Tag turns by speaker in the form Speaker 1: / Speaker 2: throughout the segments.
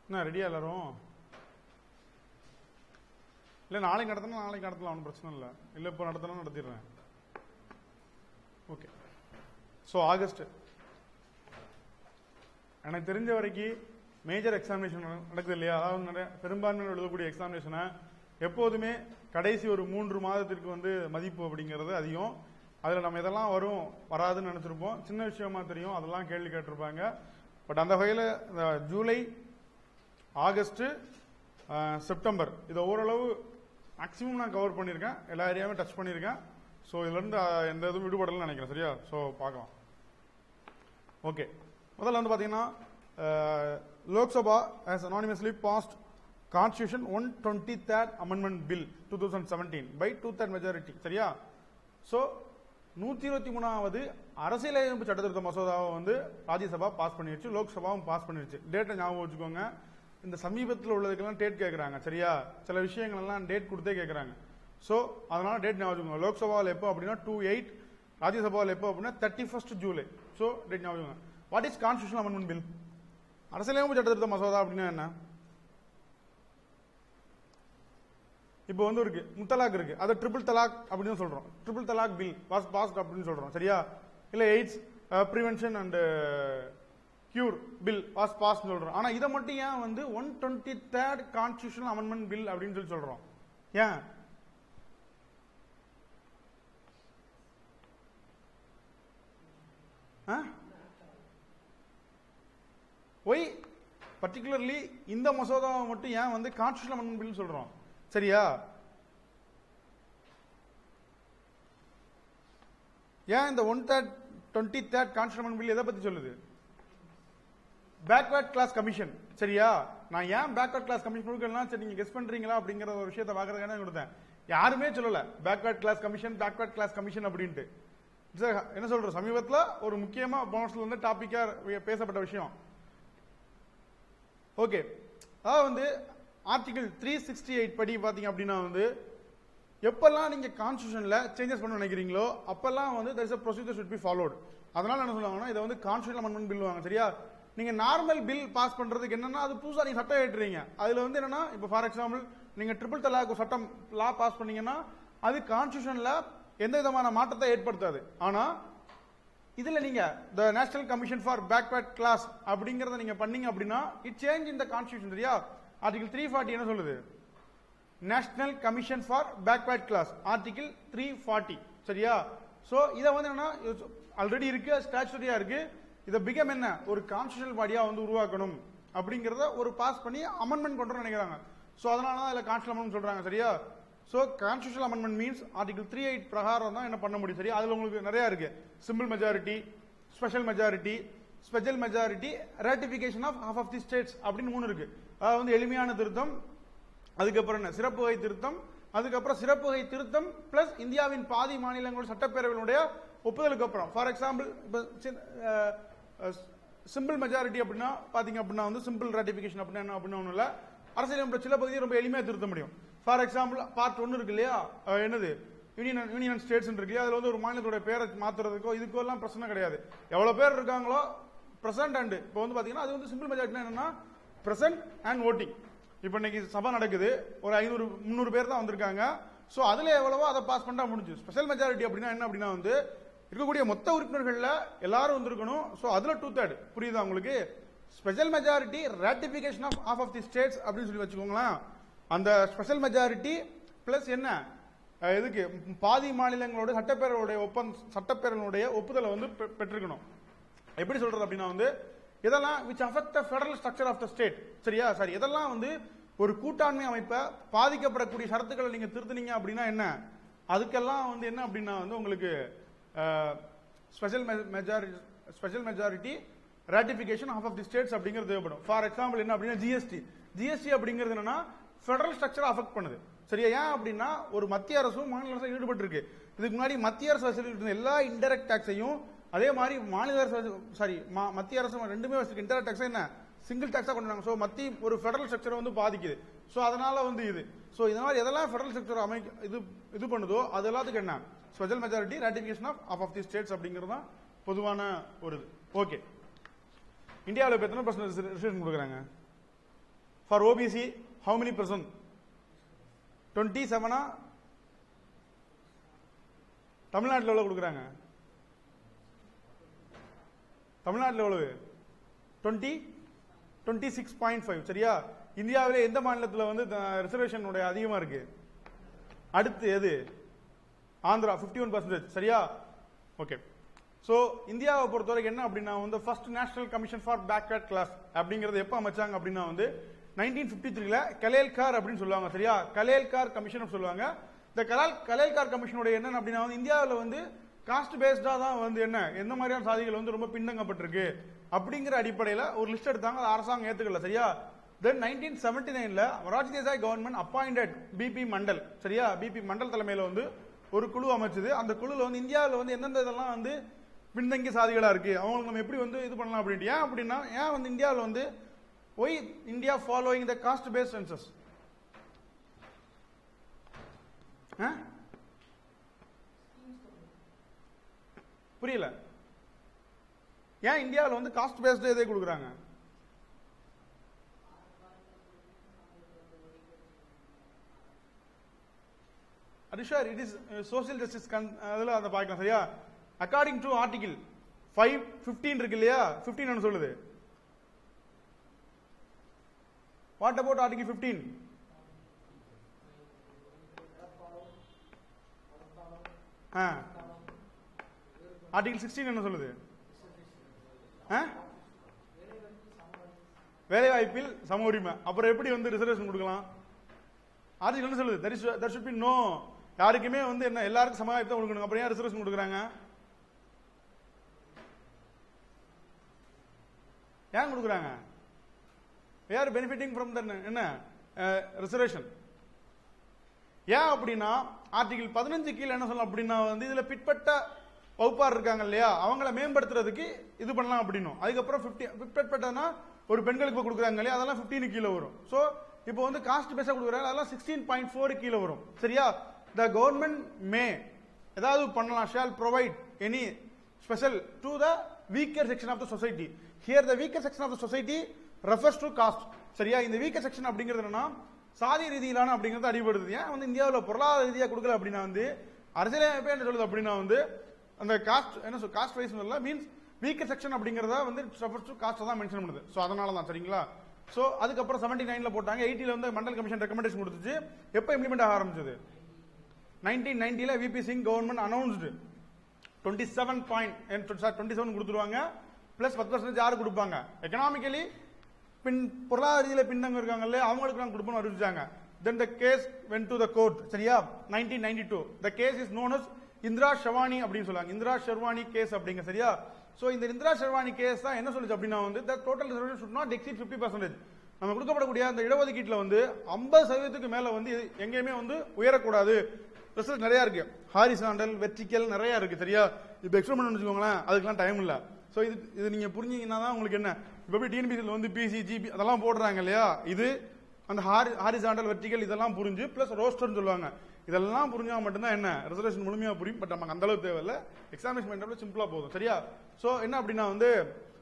Speaker 1: என்ன ரெடியா எல்லாரும் இல்லை நாளைக்கு நடத்தினா நாளைக்கு நடத்தலாம் ஒன்றும் பிரச்சனை இல்லை இல்லை இப்போ நடத்தினா நடத்திடுறேன் ஓகே ஸோ ஆகஸ்ட் எனக்கு தெரிஞ்ச வரைக்கும் மேஜர் எக்ஸாமினேஷன் நடக்குது இல்லையா அதாவது நிறைய பெரும்பான்மையில் எழுதக்கூடிய எக்ஸாமினேஷனை எப்போதுமே கடைசி ஒரு மூன்று மாதத்திற்கு வந்து மதிப்பு அப்படிங்கிறது அதிகம் அதில் நம்ம இதெல்லாம் வரும் வராதுன்னு நினச்சிருப்போம் சின்ன விஷயமா தெரியும் அதெல்லாம் கேள்வி கேட்டிருப்பாங்க பட் அந்த வகையில் இந்த ஜூலை ஆகஸ்ட் செப்டம்பர் இதை ஓரளவு மேக்ஸிமம் நான் கவர் பண்ணியிருக்கேன் எல்லா ஏரியாவுமே டச் பண்ணியிருக்கேன் ஸோ இதுலேருந்து அஹ், எந்த இதுவும் விடுபடலன்னு நினைக்கிறேன் சரியா ஸோ பார்க்கலாம் ஓகே முதல்ல வந்து பார்த்தீங்கன்னா Lok Sabha has anonymously passed constitution one twenty third amendment bill two thousand seventeen by two third majority சரியா ஸோ நூற்றி இருபத்தி மூணாவது அரசியலமைப்பு சட்டத்திருத்த மசோதாவை வந்து ராஜ்யசபா பாஸ் பண்ணிருச்சு லோக்சபாவும் பாஸ் பண்ணிருச்சு டேட்டை ஞாபகம் வச்சுக்கோங்க இந்த சமீபத்தில் உள்ளதுக்கெல்லாம் டேட் கேட்குறாங்க சரியா சில விஷயங்கள் எல்லாம் டேட் கொடுத்தே கேட்குறாங்க ஸோ அதனால டேட் ஞாபகம் வச்சுக்கோங்க லோக்சபாவில் எப்போ அப்படின்னா டூ எயிட் ராஜ்யசபாவில் எப்போ அப்படின்னா thirty first July so date ஞாபகம் வச்சுக்கோங்க what is constitution amendment bill அரசியலமைப்பு சட்டத்திருத்த மசோதா அப்படின்னா என்ன இப்போ வந்து இருக்கு முத்தலாக் இருக்கு அதை ட்ரிபிள் தலாக் அப்படின்னு சொல்றோம் triple talaq bill pass passed அப்படின்னு சொல்றோம் சரியா இல்ல AIDS prevention and cure bill pass pass சொல்றோம் ஆனா இதை மட்டும் ஏன் வந்து one twenty third constitutional amendment bill அப்படின்னு சொல்லி சொல்றோம் ஏன் ஒய் பர்டிகுலர்லி இந்த மசோதாவை மட்டும் ஏன் வந்து கான்ஸ்டியூஷனல் அமெண்ட்மெண்ட் பில் சொல்றோம் சரியா ஏன் இந்த one third twenty third constitution bill எதை பத்தி சொல்லுது பேக்வர்ட் கிளாஸ் கமிஷன் சரியா நான் ஏன் பேக்வர்ட் கிளாஸ் கமிஷன் கொடுக்கலாம் சரி நீங்க கெஸ் பண்றீங்களா அப்படிங்கிற ஒரு விஷயத்தை பாக்குறதுக்கான கொடுத்தேன் யாருமே சொல்லல backward class commission backward class commission அப்படின்ட்டு It's a- என்ன சொல்ற சமீபத்துல ஒரு முக்கியமா போனஸ்ல வந்து டாபிக்கா பேசப்பட்ட விஷயம் ஓகே அதாவது வந்து ஆர்டிகிள் த்ரீ சிக்ஸ்டி எயிட் படி பாத்தீங்க அப்படின்னா வந்து எப்பெல்லாம் நீங்க கான்ஸ்டியூஷன்ல சேஞ்சஸ் பண்ண நினைக்கிறீங்களோ அப்பெல்லாம் வந்து there is a procedure should be followed அதனால என்ன சொல்லுவாங்கன்னா இதை வந்து கான்ஸ்டியூஷன் அமெண்ட்மெண்ட் பில் வாங்க சரியா நீங்க நார்மல் பில் பாஸ் பண்றதுக்கு என்னன்னா அது புதுசா நீங்க சட்டம் ஏற்றுறீங்க அதுல வந்து என்னன்னா இப்போ ஃபார் எக்ஸாம்பிள் நீங்க ட்ரிபிள் தலாக் ஒரு சட்டம் லா பாஸ் பண்ணீங்கன்னா அது கான்ஸ்டியூஷன்ல எந்த விதமான மாற்றத்தை ஏற்படுத்தாது ஆனா இதுல நீங்க the national commission for backward class அப்படிங்கறத நீங்க பண்ணீங்க அப்படின்னா இட் சேஞ்ச் இந்த கான்ஸ்டியூஷன் சரியா ஆர்டிகல் த்ரீ ஃபார்ட்டி என்ன சொல்லுது national commission for backward class article three forty சரியா சோ இதை வந்து என்னன்னா ஆல்ரெடி இருக்கு ஸ்டாச்சுரியா இருக்கு இதை பிகம் என்ன ஒரு கான்ஸ்டியூஷனல் பாடியா வந்து உருவாக்கணும் அப்படிங்கறத ஒரு பாஸ் பண்ணி அமெண்ட்மெண்ட் கொண்டு வர நினைக்கிறாங்க சோ அதனால தான் இதுல கான்ஸ்டியூஷன் அமெண்ட்மெண்ட் சொல்றாங்க சரியா so constitutional amendment means article three eight பிரகாரம் தான் என்ன பண்ண முடியும் சரியா அதுல உங்களுக்கு நிறைய இருக்கு simple majority special majority special majority ratification of half of the states அப்படின்னு மூணு இருக்கு அதாவது வந்து எளிமையான திருத்தம் அதுக்கப்புறம் என்ன சிறப்பு வகை திருத்தம் அதுக்கப்புறம் சிறப்பு வகை திருத்தம் பிளஸ் இந்தியாவின் பாதி மாநிலங்களோட சட்டப்பேரவையினுடைய ஒப்புதலுக்கு அப்புறம் ஃபார் எக்ஸாம்பிள் இப்போ சிம்பிள் மெஜாரிட்டி அப்படின்னா பாத்தீங்க அப்படின்னா வந்து சிம்பிள் ராட்டிபிகேஷன் அப்படின்னா என்ன அப்படின்னா ஒன்றும் இல்லை அரசியலமைப்பு சில பகுதியை ரொம்ப எளிமையா திருத்த முடியும் ஃபார் எக்ஸாம்பிள் பார்ட் ஒன்று இருக்கு இல்லையா அஹ் என்னது யூனியன் யூனியன் ஸ்டேட்ஸ் இருக்கு இல்லையா அதுல வந்து ஒரு மாநிலத்தோட பேரை மாத்துறதுக்கோ இதுக்கோ எல்லாம் பிரச்சனை கிடையாது எவ்வளவு பேர் இருக்காங்களோ பிரசன்ட் அண்ட் இப்போ வந்து பாத்தீங்கன்னா அது வந்து சிம்பிள் மெஜாரிட்டி என்னன்னா பிரசன்ட் அண்ட் ஓட்டிங் இப்போ இன்னைக்கு சபை நடக்குது ஒரு ஐநூறு முந்நூறு பேர் தான் வந்திருக்காங்க ஸோ அதுல எவ்வளவோ அதை பாஸ் பண்ணா முடிஞ்சு ஸ்பெஷல் மெஜாரிட்டி அப்படின்னா என்ன அப்படின்னா வந்து இருக்கக்கூடிய மொத்த உறுப்பினர்கள்ல எல்லாரும் வந்திருக்கணும் ஸோ அதுல டூ தேர்ட் புரியுதா உங்களுக்கு special majority ratification of half of the states அப்படின்னு சொல்லி வச்சுக்கோங்களேன் அந்த ஸ்பெஷல் மெஜாரிட்டி பிளஸ் என்ன அஹ் எதுக்கு பாதி மாநிலங்களோட சட்டப்பேரவையுடைய ஒப்பந்த சட்டப்பேரவையுடைய ஒப்புதலை வந்து பெ- பெற்றிருக்கணும் எப்படி சொல்றது அப்படின்னா வந்து இதெல்லாம் which affect the federal structure of the state சரியா சரி இதெல்லாம் வந்து ஒரு கூட்டாண்மை அமைப்பை பாதிக்கப்படக்கூடிய ஷரத்துக்களை நீங்க திருத்துனீங்க அப்படின்னா என்ன அதுக்கெல்லாம் வந்து என்ன அப்படின்னா வந்து உங்களுக்கு special majority special majority ratification of of the states அப்படிங்கிறது தேவைப்படும் ஃபார் எக்ஸாம்பிள் என்ன அப்படின்னா ஜிஎஸ்டி ஜிஎஸ்டி அப்படிங்கிறது என்னன்னா ஃபெடரல் ஸ்ட்ரக்சர் அஃபெக்ட் பண்ணுது சரியா ஏன் அப்படின்னா ஒரு மத்திய அரசும் மாநில அரசும் ஈடுபட்டு இருக்கு இதுக்கு முன்னாடி மத்திய அரசு வசூலிட்டு இருந்த எல்லா இன்டைரக்ட் டாக்ஸையும் அதே மாதிரி மாநில அரசு சாரி மத்திய அரசு ரெண்டுமே வச்சிருக்கு இன்டைரக்ட் டாக்ஸ் என்ன சிங்கிள் டாக்ஸா கொண்டு வராங்க ஸோ மத்திய ஒரு ஃபெடரல் ஸ்ட்ரக்சரை வந்து பாதிக்குது ஸோ அதனால வந்து இது ஸோ இந்த மாதிரி எதெல்லாம் ஃபெடரல் ஸ்ட்ரக்சர் அமை இது இது பண்ணுதோ அது எல்லாத்துக்கும் என்ன special majority ratification of half of the states அப்படிங்கிறது தான் பொதுவான ஒரு இது ஓகே இந்தியாவில் இப்போ எத்தனை பர்சன்ட் ரிசர்வேஷன் கொடுக்குறாங்க for OBC how many percent twenty செவனா தமிழ்நாட்டில் எவ்வளவு கொடுக்குறாங்க தமிழ்நாட்டில் எவ்வளவு twenty twenty six point five சரியா இந்தியாவிலே எந்த மாநிலத்தில் வந்து ரிசர்வேஷன் அதிகமாக இருக்கு அடுத்து எது ஆந்திரா 51% ஒன் பர்சன்டேஜ் சரியா ஓகே ஸோ இந்தியாவை பொறுத்தவரைக்கும் என்ன அப்படின்னா வந்து first national commission for backward class அப்படிங்கறது எப்போ அமைச்சாங்க அப்படின்னா வந்து நைன்டீன் ஃபிஃப்டி த்ரீல கலேல்கார் அப்படின்னு சொல்லுவாங்க சரியா கலேல்கார் கமிஷன் சொல்லுவாங்க இந்த கலால் கலேல்கார் கமிஷனுடைய என்னன்னு அப்படின்னா வந்து இந்தியாவில் வந்து காஸ்ட் பேஸ்டா தான் வந்து என்ன எந்த மாதிரியான சாதிகள் வந்து ரொம்ப பின்தங்கப்பட்டிருக்கு அப்படிங்கிற அடிப்படையில் ஒரு லிஸ்ட் எடுத்தாங்க அதை அரசாங்கம் ஏத்துக்கல சரியா தென் நைன்டீன் செவன்டி நைன்ல Morarji Desai government appointed BP Mandal சரியா பிபி மண்டல் தலைமையில வந்து ஒரு குழு அமைச்சது அந்த குழுல வந்து இந்தியாவில் வந்து எந்தெந்த இதெல்லாம் வந்து பின்தங்கிய சாதிகளா இருக்கு அவங்களுக்கு நம்ம எப்படி வந்து இது பண்ணலாம் அப்படின்ட்டு ஏன் அப்படின்னா ஏன் வந்து இந்தியாவில் வந்து why India following the caste based census புரியல ஏன் இந்தியாவில் வந்து காஸ்ட் பேஸ்டு எதை கொடுக்குறாங்க அரிஷார் இட் இஸ் சோசியல் ஜஸ்டிஸ் அதில் அதை பார்க்கலாம் சரியா according to article five fifteen இருக்கு இல்லையா ஃபிஃப்டீன் என்ன சொல்லுது what about article fifteen ah article sixteen என்ன சொல்லுது ஆ வேலைவாய்ப்பில் சம உரிமை அப்புறம் எப்படி வந்து ரிசர்வேஷன் கொடுக்கலாம் ஆர்டிகல் என்ன சொல்லுது there is there should be no யாருக்குமே வந்து என்ன எல்லாருக்கும் சமவாய்ப்பு தான் கொடுக்கணும் அப்புறம் ஏன் ரிசர்வேஷன் கொடுக்குறாங்க ஏன் கொடுக்குறாங்க யார் பெனிஃபிட்டிங் ஃப்ரம் த என்ன ரிசர்வேஷன் ஏன் அப்படின்னா ஆர்டிகிள் பதினஞ்சு கீழே என்ன சொல்லலாம் அப்படின்னா வந்து இதுல பிற்பட்ட வகுப்பார் இருக்காங்க இல்லையா அவங்கள மேம்படுத்துறதுக்கு இது பண்ணலாம் அப்படின்னும் அதுக்கப்புறம் பிப்டி பிற்பட்டனா ஒரு பெண்களுக்கு இப்ப கொடுக்குறாங்க இல்லையா அதெல்லாம் 15 கீழே வரும் ஸோ இப்போ வந்து காஸ்ட் பேஸா கொடுக்குறாங்க அதெல்லாம் சிக்ஸ்டீன் பாயிண்ட் ஃபோர் கீழே வரும் சரியா த கவர்மெண்ட் மே ஏதாவது பண்ணலாம் shall provide any special to the weaker section of the society here the weaker section of the society refers to caste சரியா இந்த வீக்கர் செக்ஷன் அப்படிங்கிறது என்னன்னா சாதி ரீதியிலான அப்படிங்கிறது அடிபடுது ஏன் வந்து இந்தியாவில் பொருளாதார ரீதியா கொடுக்கல அப்படின்னா வந்து அரசியலமைப்பே என்ன சொல்லுது அப்படின்னா வந்து அந்த காஸ்ட் என்ன சொல் caste wise means weaker section அப்படிங்கறத வந்து ரெஃபர்ஸ் டு காஸ்ட் தான் மென்ஷன் பண்ணுது ஸோ அதனால தான் சரிங்களா ஸோ அதுக்கப்புறம் செவன்டி நைன்ல போட்டாங்க எயிட்டில வந்து மண்டல் கமிஷன் ரெக்கமெண்டேஷன் கொடுத்துச்சு எப்போ இம்ப்ளிமெண்ட் ஆக ஆரம்பிச்சது நைன்டீன் நைன்டில VP Singh government announced twenty seven point twenty seven கொடுத்துருவாங்க பிளஸ் பத்து பர்சன்டேஜ் யாரு கொடுப்பாங்க எக்கனாமிக்கலி பின் பொருளாதார ரீதியில பின்தங்க இருக்காங்கல்ல அவங்களுக்கு நாங்கள் கொடுப்போம்னு அறிவிச்சாங்க then the case went to the court சரியா nineteen ninety two the case is known as Indra Sawhney அப்படின்னு சொல்லுவாங்க இந்திரா ஷெர்வானி கேஸ் அப்படிங்க சரியா சோ இந்த இந்திரா ஷெர்வானி கேஸ் தான் என்ன சொல்லுச்சு அப்படின்னா வந்து the total reservation should not exceed 50% percentage நம்ம கொடுக்கப்படக்கூடிய அந்த இடஒதுக்கீட்டுல வந்து 50% சதவீதத்துக்கு மேல வந்து இது எங்கேயுமே வந்து உயரக்கூடாது ரிசல்ட் நிறைய இருக்கு ஹாரிசாண்டல் வெர்டிக்கல் நிறைய இருக்கு சரியா இப்போ எக்ஸ்பிளைன் பண்ண வச்சுக்கோங்களேன் அதுக்கெல்லாம் டைம் இல்ல சோ இது இது நீங்க புரிஞ்சீங்கன்னா தான் உங்களுக்கு என்ன இப்போ எப்படி டிஎன்பிசியில் வந்து பிசி ஜிபி அதெல்லாம் போடுறாங்க இல்லையா இது அந்த ஹாரி ஹாரிசாண்டல் வெர்டிக்கல் இதெல்லாம் புரிஞ்சு பிளஸ் ரோஸ்டர்னு சொல்லுவாங்க இதெல்லாம் புரிஞ்சா மட்டும்தான் என்ன ரிசர்வேஷன் முழுமையா புரியும் பட் நமக்கு அந்த அளவுக்கு தேவையில்ல எக்ஸாமினேஷன் பண்ணுறப்ப சிம்பிளா போதும் சரியா சோ என்ன அப்படின்னா வந்து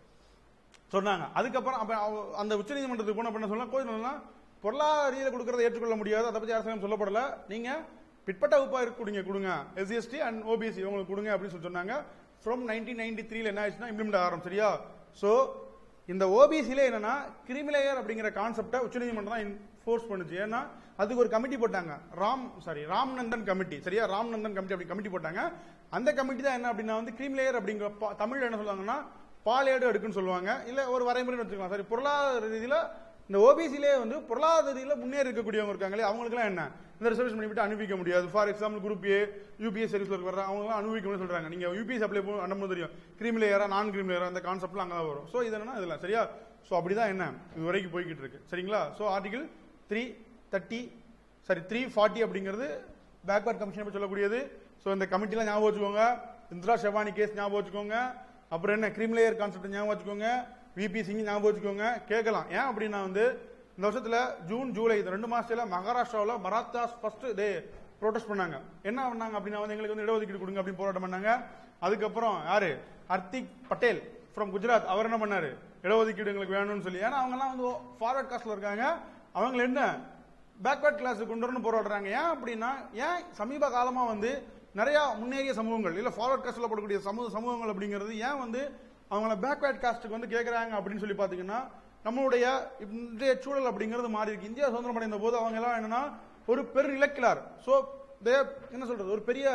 Speaker 1: சொன்னாங்க அதுக்கப்புறம் அப்ப அவ- அந்த உச்சநீதிமன்றத்துக்கு போன பண்ண சொன்னா கோயில் என்னன்னா பொருளாதார ரீதியில கொடுக்கறத ஏற்றுக்கொள்ள முடியாது அதை பத்தி அரசாங்கம் சொல்லப்படல நீங்க பிற்பட்ட வகுப்பா இருக்க கொடுங்க கொடுங்க எஸ்சிஎஸ்டி அண்ட் ஓபிசி இவங்களுக்கு கொடுங்க அப்படின்னு சொல்லி சொன்னாங்க ஃப்ரம் நைன்டீன் நைன்டி த்ரீல என்ன ஆயிடுச்சுன்னா இம்ப்ளிமெண்ட் ஆகும் சரியா சோ இந்த ஓபிசில என்னன்னா கிரிமிலேயர் அப்படிங்கிற கான்செப்டை உச்சநீதிமன்றம் தான் ஃபோர்ஸ் பண்ணுச்சு ஏன்னா அதுக்கு ஒரு கமிட்டி போட்டாங்க ராம் சாரி ராம்நந்தன் கமிட்டி சரியா ராம்நந்தன் கமிட்டி அப்படி கமிட்டி போட்டாங்க அந்த கமிட்டி தான் என்ன அப்படின்னா வந்து கிரீம்லேயர் அப்படிங்கிற பா- தமிழ்ல என்ன சொல்லுவாங்கன்னா பாலேடு எடுக்குன்னு சொல்லுவாங்க இல்ல ஒரு வரைமுறை வச்சுக்கலாம் சரி பொருளாதார ரீதியில இந்த ஓபிசிலே வந்து பொருளாதார ரீதியில முன்னேறி இருக்கக்கூடியவங்க இருக்காங்களே அவங்களுக்குலாம் என்ன இந்த ரிசர்வேஷன் பண்ணிவிட்டு அனுபவிக்க முடியாது for example group A UPS சர்வீஸ்ல வர்ற அவங்க அனுபவிக்க முடியும்னு சொல்றாங்க நீங்க யூபிஎஸ் அப்ளை பண்ணும்போது தெரியும் கிரீம் லேயரா நான் கிரீம் லேயரா அந்த கான்செப்ட்லாம் அங்கே தான் வரும் ஸோ இது என்னன்னா இதெல்லாம் சரியா ஸோ அப்படிதான் என்ன இது வரைக்கும் போய்கிட்டு இருக்கு சரிங்களா so article three thirty sorry three forty அப்படிங்கிறது பேக்வர்ட் கமிஷன் பற்றி சொல்லக்கூடியது ஸோ இந்த கமிட்டிலாம் ஞாபகம் வச்சுக்கோங்க இந்திரா ஷெவானி கேஸ் ஞாபகம் வச்சுக்கோங்க அப்புறம் என்ன கிரீம் லேயர் கான்செப்ட் ஞாபகம் வச்சுக்கோங்க விபி சிங் ஞாபகம் வச்சுக்கோங்க கேட்கலாம் ஏன் அப்படின்னா வந்து இந்த வருஷத்துல ஜூன் ஜூலை இந்த ரெண்டு மாசத்துல மகாராஷ்டிராவில் மராத்தாஸ் ஃபர்ஸ்ட் டே ப்ரோட்டஸ்ட் பண்ணாங்க என்ன பண்ணாங்க அப்படின்னா வந்து எங்களுக்கு வந்து இடஒதுக்கீடு கொடுங்க அப்படின்னு போராட்டம் பண்ணாங்க அதுக்கப்புறம் யாரு ஹர்திக் பட்டேல் ஃப்ரம் குஜராத் அவர் என்ன பண்ணாரு இடஒதுக்கீடு எங்களுக்கு வேணும்னு சொல்லி ஏன்னா அவங்கலாம் வந்து ஃபார்வர்ட் காஸ்ட்ல இருக்காங்க அவங்க என்ன பேக்வர்ட் கிளாஸ் கொண்டு வரணும் போராடுறாங்க ஏன் அப்படின்னா ஏன் சமீப காலமா வந்து நிறைய முன்னேறிய சமூகங்கள் இல்ல ஃபார்வர்ட் காஸ்ட் சொல்லப்படக்கூடிய சமூக சமூகங்கள் அப்படிங்கிறது ஏன் வந்து அவங்கள பேக்வர்ட் காஸ்ட்டுக்கு வந்து கேட்கறாங்க அப்படின்னு சொல்லி பாத்தீங்கன்னா நம்மளுடைய இன்றைய சூழல் அப்படிங்கிறது மாறி இருக்கு இந்தியா சுதந்திரம் அடைந்த போது அவங்க எல்லாம் என்னன்னா ஒரு பெரு இலக்கிலார் சோ என்ன சொல்றது ஒரு பெரிய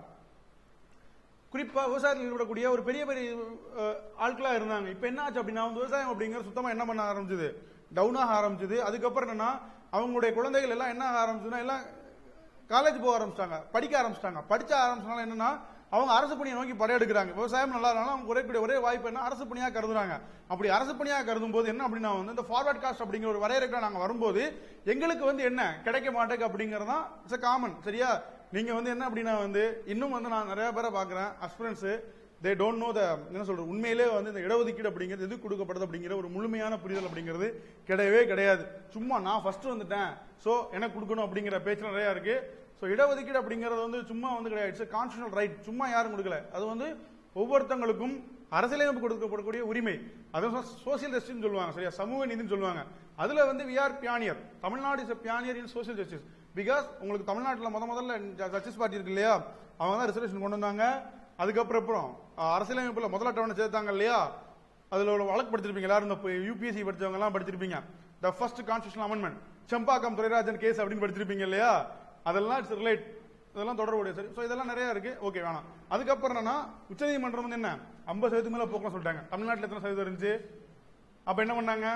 Speaker 1: குறிப்பா விவசாயத்தில் ஈடுபடக்கூடிய ஒரு பெரிய பெரிய அஹ், ஆட்களா இருந்தாங்க இப்ப என்ன ஆச்சு அப்படின்னா வந்து விவசாயம் அப்படிங்கிறது சுத்தமா என்ன பண்ண ஆரம்பிச்சது டவுன் ஆக ஆரம்பிச்சது அதுக்கப்புறம் என்னன்னா அவங்களுடைய குழந்தைகள் எல்லாம் என்ன ஆக ஆரம்பிச்சதுன்னா எல்லாம் காலேஜ் போக ஆரம்பிச்சிட்டாங்க படிக்க ஆரம்பிச்சிட்டாங்க படிச்ச ஆரம்பிச்சனால என்னன்னா அவங்க அரசு பணியை நோக்கி படையெடுக்கிறாங்க விவசாயம் நல்லா இருந்தாலும் அவங்க குறைக்கூடிய ஒரே வாய்ப்பு என்ன அரசு பணியா கருதுறாங்க அப்படி அரசு பணியா கருதும் போது என்ன அப்படின்னா வந்து இந்த ஃபார்வர்ட் காஸ்ட் அப்படிங்கிற ஒரு வரையறைக்கு நாங்க வரும்போது எங்களுக்கு வந்து என்ன கிடைக்க மாட்டேங்க அப்படிங்கிறது தான் இட்ஸ் காமன் சரியா நீங்க வந்து என்ன அப்படின்னா வந்து இன்னும் வந்து நான் நிறைய பேரை பாக்குறேன் aspirants they don't know the என்ன சொல்றது உண்மையிலே வந்து இந்த இடஒதுக்கீடு அப்படிங்கிறது எது கொடுக்கப்படுது அப்படிங்கிற ஒரு முழுமையான புரிதல் அப்படிங்கிறது கிடையவே கிடையாது சும்மா நான் ஃபர்ஸ்ட் வந்துட்டேன் சோ எனக்கு கொடுக்கணும் அப்படிங்கிற பேச்சு நிறைய இருக்கு சோ இடஒதுக்கீடு அப்படிங்கிறது வந்து சும்மா வந்து கிடையாது இட்ஸ் கான்ஸ்டியூஷனல் ரைட் சும்மா யாரும் கொடுக்கல அது வந்து ஒவ்வொருத்தங்களுக்கும் அரசியலமைப்பு கொடுக்கப்படக்கூடிய உரிமை அதான் சோசியல் ஜஸ்டிஸ் சொல்லுவாங்க சரியா சமூக நீதினு சொல்லுவாங்க அதுல வந்து we are pioneer Tamil Nadu is pioneer in social justice because உங்களுக்கு தமிழ்நாட்டில் முத முதல்ல ஜஸ்டிஸ் பார்ட்டி இருக்கு இல்லையா அவங்க தான் ரிசர்வேஷன் கொண்டு வந்தாங்க அதுக்கப்புறம் அப்புறம் அஹ், அரசியலமைப்புல முதல் அட்டவணை சேர்த்தாங்க இல்லையா அதுல ஒரு வழக்கு படிச்சிருப்பீங்க எல்லாரும் இந்த யூபிஎஸ்சி படிச்சவங்க எல்லாம் படிச்சிருப்பீங்க the first constitution amendment Champakam Dorairajan case அப்படின்னு படிச்சிருப்பீங்க இல்லையா அதெல்லாம் இட்ஸ் ரிலேட் இதெல்லாம் தொடர்புடைய சரி ஸோ இதெல்லாம் நிறைய இருக்கு ஓகே வேணாம் அதுக்கப்புறம் என்னன்னா உச்சநீதிமன்றம் வந்து என்ன ஐம்பது சதவீதம் மேல போக்கலாம் சொல்லிட்டாங்க தமிழ்நாட்டில் எத்தனை சதவீதம் இருந்துச்சு அப்ப என்ன பண்ணாங்க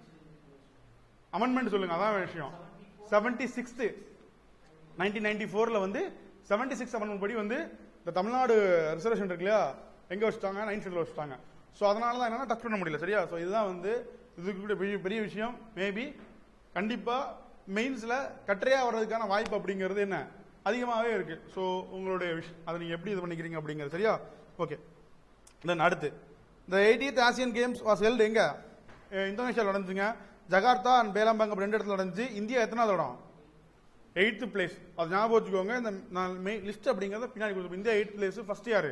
Speaker 1: அமெண்ட்மெண்ட் சொல்லுங்க அதான் விஷயம் செவன்டி சிக்ஸ்த் நைன்டீன் நைன்டி ஃபோர்ல வந்து செவன்டி சிக்ஸ் அமெண்ட்மெண்ட் படி வந்து இந்த தமிழ்நாடு ரிசர்வேஷன் இருக்கு இல்லையா எங்க வச்சுட்டாங்க நைன் ஷெட்யூல் வச்சுட்டாங்க ஸோ அதனால தான் என்னன்னா டச் பண்ண முடியல சரியா ஸோ இதுதான் வந்து இதுக்கு கூட பெரிய பெரிய விஷயம் மேபி கண்டிப்பா மெயின்ஸ்ல கட்டுரையா வர்றதுக்கான வாய்ப்பு அப்படிங்கிறது என்ன அதிகமாகவே இருக்கு ஸோ உங்களுடைய விஷ் அதை நீங்க எப்படி இது பண்ணிக்கிறீங்க அப்படிங்கிறது சரியா ஓகே தென் அடுத்து இந்த எயிட்டீத் ஆசியன் கேம்ஸ் வாஸ் ஹெல்ட் எங்க அஹ் இந்தோனேஷியாவில் நடந்துச்சுங்க ஜகார்த்தா அண்ட் பேலாம்பாங் அப்படி ரெண்டு இடத்துல நடந்துச்சு இந்தியா எத்தனாவது இடம் எயித்து பிளேஸ் அது ஞாபகம் வச்சுக்கோங்க இந்த நான் லிஸ்ட் அப்படிங்கறத பின்னாடி கொடுத்து இந்தியா எயித் பிளேஸ் ஃபர்ஸ்ட் யாரு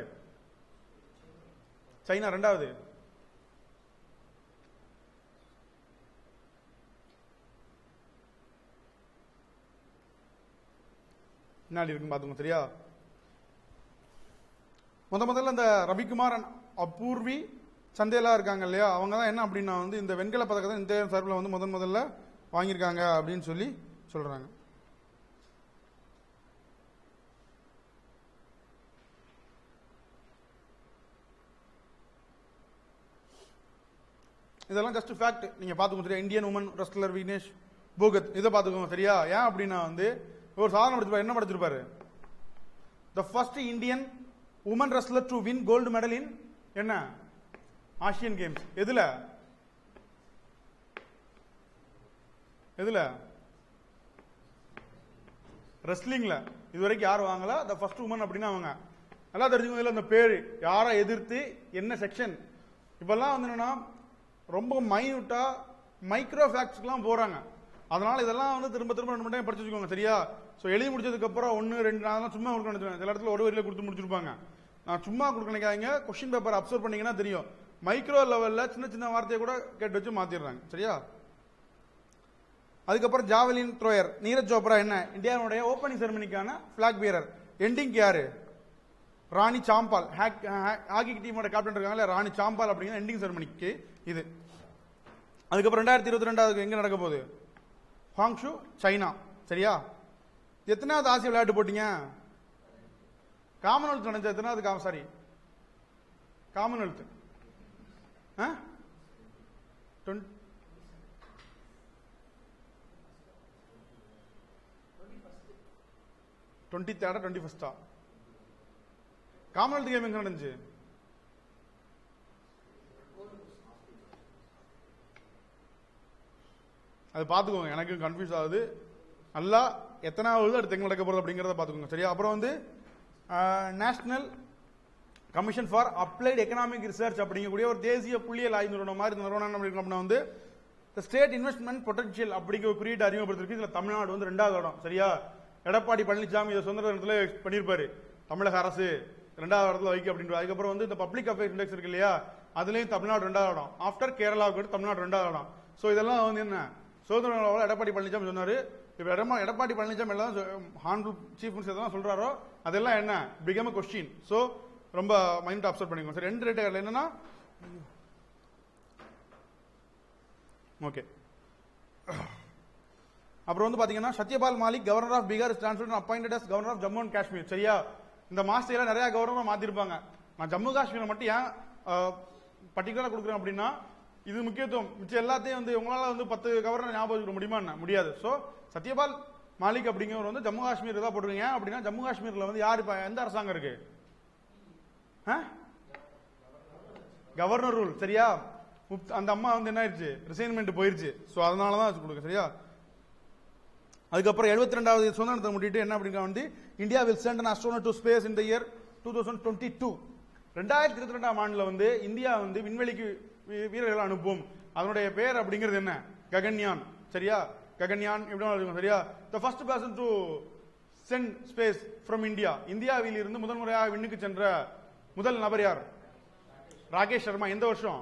Speaker 1: சைனா ரெண்டாவது பின்னாடி இருக்குன்னு பாத்துக்கோங்க சரியா முத முதல்ல இந்த ரவிக்குமார் and அபூர்வி சந்தேலா இருக்காங்க இல்லையா அவங்க தான் என்ன அப்படின்னா வந்து இந்த வெண்கல பதக்கத்தை இந்த சார்பில் வந்து முதன் முதல்ல வாங்கியிருக்காங்க அப்படின்னு சொல்லி சொல்றாங்க இதெல்லாம் ஜஸ்ட் ஃபேக்ட் நீங்க பாத்துக்கோங்க சரியா Indian woman wrestler Vignesh Phogat இதை பாத்துக்கோங்க சரியா ஏன் அப்படின்னா வந்து ஒரு சாதனை படிச்சிருப்பாரு என்ன படிச்சிருப்பாரு the first Indian woman wrestler to win gold medal in என்ன ஆசியன் கேம்ஸ் எதுல எதுல ரெஸ்லிங்ல இதுவரைக்கும் யார் வாங்கல த ஃபர்ஸ்ட் உமன் அப்படின்னா அவங்க நல்லா தெரிஞ்சுக்கோங்க இதுல அந்த பேரு யாரை எதிர்த்து என்ன செக்ஷன் இப்பெல்லாம் வந்து என்னன்னா ரொம்ப மைனூட்டா மைக்ரோ ஃபேக்ட்ஸ்க்குலாம் போறாங்க அதனால இதெல்லாம் வந்து திரும்ப திரும்ப ரெண்டு மணி டைம் படிச்சு வச்சுக்கோங்க சரியா ஸோ எழுதி முடிச்சதுக்கு அப்புறம் ஒன்று ரெண்டு நான் சும்மா கொடுக்க நினைச்சேன் சில இடத்துல ஒரு வரியில கொடுத்து முடிச்சிருப்பாங்க நான் சும்மா கொடுக்க நினைக்காதீங்க கொஸ்டின் பேப்பர் அப்சர்வ் பண்ணீங்கன்னா தெரியும் மைக்ரோ லெவல்ல சின்ன சின்ன வார்த்தையை கூட கேட்டு வச்சு மாத்திடுறாங்க சரியா அதுக்கப்புறம் ஜாவலின் த்ரோயர் நீரஜ் சோப்ரா என்ன இந்தியாவுடைய ஓப்பனிங் செரமனிக்கான பிளாக் வீரர் எண்டிங் யாரு ராணி சாம்பால் ஹாக்- ஹா- ஹாக்கி டீமோட கேப்டன் இருக்காங்கல்ல ராணி சாம்பால் அப்படிங்கிற எண்டிங் செரமனிக்கு இது அதுக்கப்புறம் ரெண்டாயிரத்தி இருபத்தி ரெண்டாவது எங்க நடக்க போகுது ஹாங்ஷு சைனா சரியா எத்தனாவது ஆசிய விளையாட்டு போட்டீங்க காமன்வெல்த் நடந்த எத்தனாவது காம சாரி காமன்வெல்த் டுவெண்ட்டி தேர்டா டுவெண்ட்டி ஃபர்ஸ்டா காமன்வெல்த் கேம் எங்க நடந்துச்சு அது பார்த்துக்கோங்க எனக்கு கன்ஃபியூஸ் ஆகுது நல்லா எத்தனாவது அடுத்து எங்க நடக்க போறது அப்படிங்கறத பார்த்துக்கோங்க சரியா அப்புறம் வந்து national commission for applied economic research அப்படிங்கக்கூடிய ஒரு தேசிய புள்ளியல் ஆய்வு நிறுவனம் மாதிரி இந்த நிறுவனம் என்ன பண்ணிருக்கோம் அப்படின்னா வந்து ஸ்டேட் இன்வெஸ்ட்மெண்ட் பொட்டன்ஷியல் அப்படிங்கிற ஒரு குறியீட்டு அறிமுகப்படுத்திருக்கு இதுல தமிழ்நாடு வந்து ரெண்டாவது இடம் சரியா எடப்பாடி பழனிசாமி இதை சுதந்திர தினத்துல பண்ணியிருப்பாரு தமிழக அரசு ரெண்டாவது இடத்துல வைக்க அப்படின்ற அதுக்கப்புறம் வந்து இந்த பப்ளிக் அஃபேர்ஸ் இண்டெக்ஸ் இருக்கு இல்லையா அதுலயும் தமிழ்நாடு ரெண்டாவது இடம் ஆஃப்டர் கேரளாவுக்கு அடுத்து தமிழ்நாடு ரெண்டாவது இடம் சோ இதெல்லாம் வந்து என்ன சுதந்திர தின விழாவில் எடப்பாடி பழனிசாமி சொன்னாரு இப்ப எடமா எடப்பாடி பழனிசாமி எல்லாம் ஹானரபிள் சீஃப் மினிஸ்டர் எதெல்லாம் சொல்றாரோ அதெல்லாம் என்ன பிகம் அ கொஸ்டின் சோ ரொம்ப மைண்ட் அப்சர்வ் பண்ணிக்கோங்க சரி ரெண்டு ரேட்டு என்னன்னா ஓகே அப்புறம் வந்து பாத்தீங்கன்னா Satyapal Malik governor of Bihar transfer appointed as governor of Jammu and Kashmir சரியா இந்த மாஸ்டர்ல நிறைய கவர்னர் மாத்திருப்பாங்க நான் ஜம்மு காஷ்மீரை மட்டும் ஏன் பர்டிகுலரா கொடுக்குறேன் அப்படின்னா இது முக்கியத்துவம் மிச்சம் எல்லாத்தையும் வந்து உங்களால வந்து பத்து கவர்னர் ஞாபகம் வச்சுக்க முடியுமா என்ன? முடியாது சோ சத்யபால் மாலிக் அப்படிங்கிறவர் வந்து ஜம்மு காஷ்மீர் தான் போட்டிருக்கீங்க அப்படின்னா ஜம்மு காஷ்மீர்ல வந்து யார் இப்ப எந்த அரசாங்கம் இருக்கு ஆ? கவர்னர் ரூல் சரியா முப்- அந்த அம்மா வந்து என்ன ஆயிடுச்சு ரிசைன்மெண்ட் போயிருச்சு சோ அதனால தான் வச்சு கொடுக்க சரியா அதுக்கப்புறம் 72வது ரெண்டாவது சுதந்திரத்தை முன்னிட்டு என்ன அப்படின்னா வந்து India will send an astronaut to space in the year two thousand twenty two ரெண்டாயிரத்தி இருபத்தி ரெண்டாம் ஆண்டுல வந்து இந்தியா வந்து விண்வெளிக்கு வீ- வீரர்களை அனுப்பும் அதனுடைய பேர் அப்படிங்கிறது என்ன ககன்யான் சரியா ககன்யான் எப்படி வேணாலும் இருக்கும் சரியா the first person to send space from India இந்தியாவில் இருந்து முதல் முறையாக விண்ணுக்கு சென்ற முதல் நபர் யார் ராகேஷ் சர்மா எந்த வருஷம்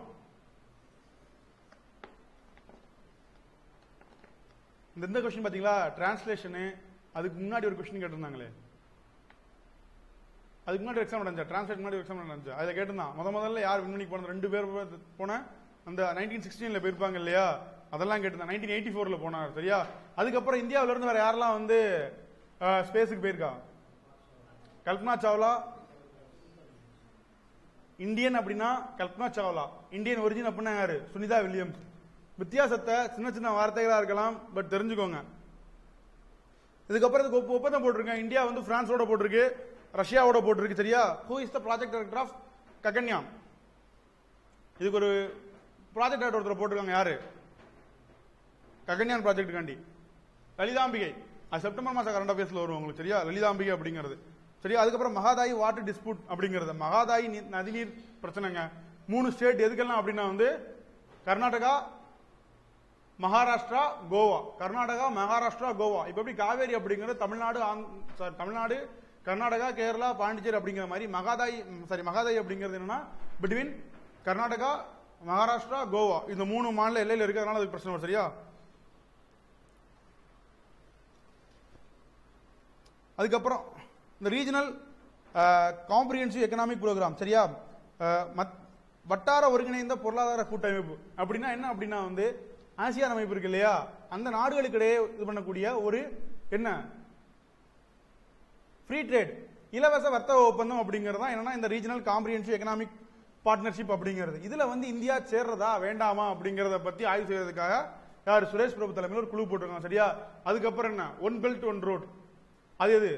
Speaker 1: இந்த இந்த கொஸ்டின் பாத்தீங்களா டிரான்ஸ்லேஷனு அதுக்கு முன்னாடி ஒரு கொஸ்டின் கேட்டிருந்தாங்களே அதுக்கு முன்னாடி எக்ஸாம் நடந்துச்சு டிரான்ஸ்லேட் முன்னாடி எக்ஸாம் நடந்துச்சு அதில் கேட்டிருந்தான் முத முதல்ல யார் விண்வெளிக்கு போனது ரெண்டு பேர் போன அந்த நைன்டீன் சிக்ஸ்டீன்ல போயிருப்பாங்க இல்லையா அதெல்லாம் கேட்டிருந்தான் நைன்டீன் எயிட்டி ஃபோர்ல போனார் சரியா அதுக்கப்புறம் இந்தியாவில இருந்து வேற யாரெல்லாம் வந்து ஸ்பேஸுக்கு போயிருக்கா கல்பனா சாவ்லா இந்தியன் அப்படின்னா கல்பனா சாவ்லா இந்தியன் ஒரிஜின் அப்படின்னா யாரு சுனிதா வில்லியம்ஸ் வித்தியாசத்தை சின்ன சின்ன வார்த்தைகளா இருக்கலாம் பட் தெரிஞ்சுக்கோங்க இதுக்கப்புறம் இதுக்கு ஒப்ப- ஒப்பந்தம் போட்டிருக்கேன் இந்தியா வந்து பிரான்ஸோட போட்டிருக்கு ரஷ்யாவோட போட்டிருக்கு சரியா who is the project director of Gaganyaan இதுக்கு ஒரு ப்ராஜெக்ட் டைரக்டர் ஒருத்தர் போட்டிருக்காங்க யாரு ககன்யான் ப்ராஜெக்ட்டுக்காண்டி லலிதாம்பிகை அது செப்டம்பர் மாசம் கரண்ட் அஃபேர்ஸ்ல வரும் உங்களுக்கு சரியா லலிதாம்பிகை அப்படிங்கிறது சரியா அதுக்கப்புறம் மகாதாயி வாட்டர் டிஸ்பியூட் அப்படிங்கிறது மகாதாயி நீ- நதிநீர் பிரச்சனைங்க மூணு ஸ்டேட் எதுக்கெல்லாம் அப்படின்னா வந்து கர்நாடகா மகாராஷ்டிரா கோவா கர்நாடகா மகாராஷ்டிரா கோவா இப்ப எப்படி காவேரி அப்படிங்கிறது தமிழ்நாடு ஆந்- sorry, தமிழ்நாடு கர்நாடகா கேரளா பாண்டிச்சேரி அப்படிங்கிற மாதிரி மகாதாய் சாரி மகாதாய் அப்படிங்கிறது என்னன்னா பிட்வீன் கர்நாடகா மகாராஷ்டிரா கோவா இந்த மூணு மாநில எல்லையில இருக்கிறதுனால அதுக்கு பிரச்சனை வரும் சரியா அதுக்கப்புறம் இந்த ரீஜனல் காம்ப்ரிஹென்சிவ் எக்கனாமிக் ப்ரோக்ராம் சரியா அஹ், மத்- வட்டார ஒருங்கிணைந்த பொருளாதார கூட்டமைப்பு அப்படின்னா என்ன அப்படின்னா வந்து ஆசியான் அமைப்பு இருக்கு இல்லையா அந்த நாடுகளுக்கிடையே இது பண்ணக்கூடிய ஒரு என்ன ஃப்ரீ ட்ரேட் இலவச வர்த்தக ஒப்பந்தம் அப்படிங்கிறது தான் என்னன்னா இந்த ரீஜனல் காம்ப்ரிஹென்சிவ் எக்கனாமிக் பார்ட்னர்ஷிப் அப்படிங்கிறது இதுல வந்து இந்தியா சேர்றதா வேண்டாமா அப்படிங்கறத பத்தி ஆய்வு செய்யறதுக்காக யார் சுரேஷ் பிரபு தலைமையில் ஒரு குழு போட்டிருக்காங்க சரியா அதுக்கப்புறம் என்ன ஒன் பெல்ட் ஒன் ரோட் அது எது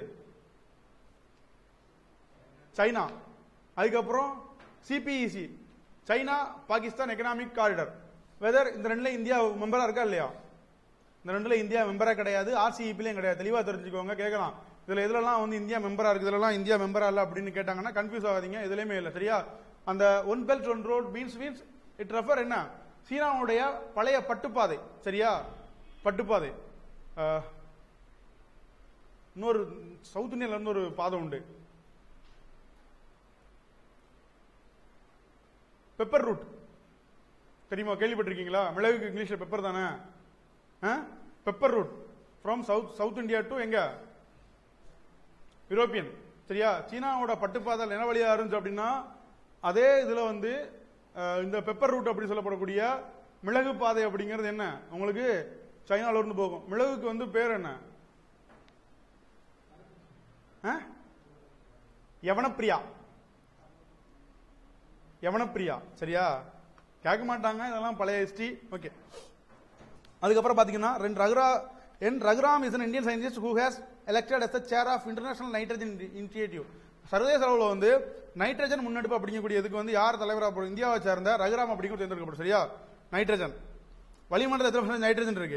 Speaker 1: சைனா அதுக்கப்புறம் CPEC China Pakistan economic corridor whether இந்த ரெண்டுல இந்தியா மெம்பரா இருக்கா இல்லையா இந்த ரெண்டுல இந்தியா மெம்பரா கிடையாது ஆர்சிஇபிலையும் கிடையாது தெளிவா தெரிஞ்சுக்கோங்க கேட்கலாம் இதுல எதுலலாம் வந்து இந்தியா மெம்பரா இருக்கு இதுலலாம் இந்தியா மெம்பரா இல்ல அப்படின்னு கேட்டாங்கன்னா கன்ஃபியூஸ் ஆகாதீங்க எதுலயுமே இல்ல சரியா அந்த one belt one road means means it refer என்ன சீனாவுடைய பழைய பட்டுப்பாதை சரியா பட்டுப்பாதை அஹ், இன்னொரு சவுத் இந்தியால இருந்து ஒரு பாதை உண்டு பெப்பர் ரூட் தெரியுமா கேள்விப்பட்டிருக்கீங்களா மிளகுக்கு இங்கிலீஷ்ல பெப்பர் தானே pepper route from south south India to எங்க யூரோப்பியன் சரியா சீனாவோட பட்டுப்பாதை என்ன வழியா இருந்துச்சு அப்படின்னா அதே இதுல வந்து அஹ், இந்த பெப்பர் ரூட் அப்படி சொல்லப்படக்கூடிய மிளகு பாதை அப்படிங்கிறது என்ன உங்களுக்கு சைனால இருந்து போகும் மிளகுக்கு வந்து பேர் என்ன அஹ்? யவனப்பிரியா யவனப்பிரியா சரியா கேட்க மாட்டாங்க இதெல்லாம் பழைய ஹிஸ்டரி ஓகே அதுக்கப்புறம் பாத்தீங்கன்னா ரெண்டு ரகுரா N Raghuram is an Indian scientist who has elected as the chair of international nitrogen initiative சர்வதேச அளவில் வந்து நைட்ரஜன் முன்னெடுப்பு அப்படிங்கக்கூடிய இதுக்கு வந்து யார் தலைவராக போறோம் இந்தியாவை சேர்ந்த ரகுராம் அப்படிங்கிற தேர்ந்தெடுக்கப்படும் சரியா நைட்ரஜன் வளிமண்டலத்தில் எத்தனை percent நைட்ரஜன் இருக்கு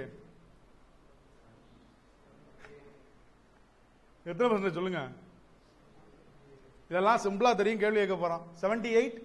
Speaker 1: எத்தனை பர்சன்ட் சொல்லுங்க இதெல்லாம் சிம்பிளா தெரியும் கேள்வி கேட்க போறான் 78 எயிட்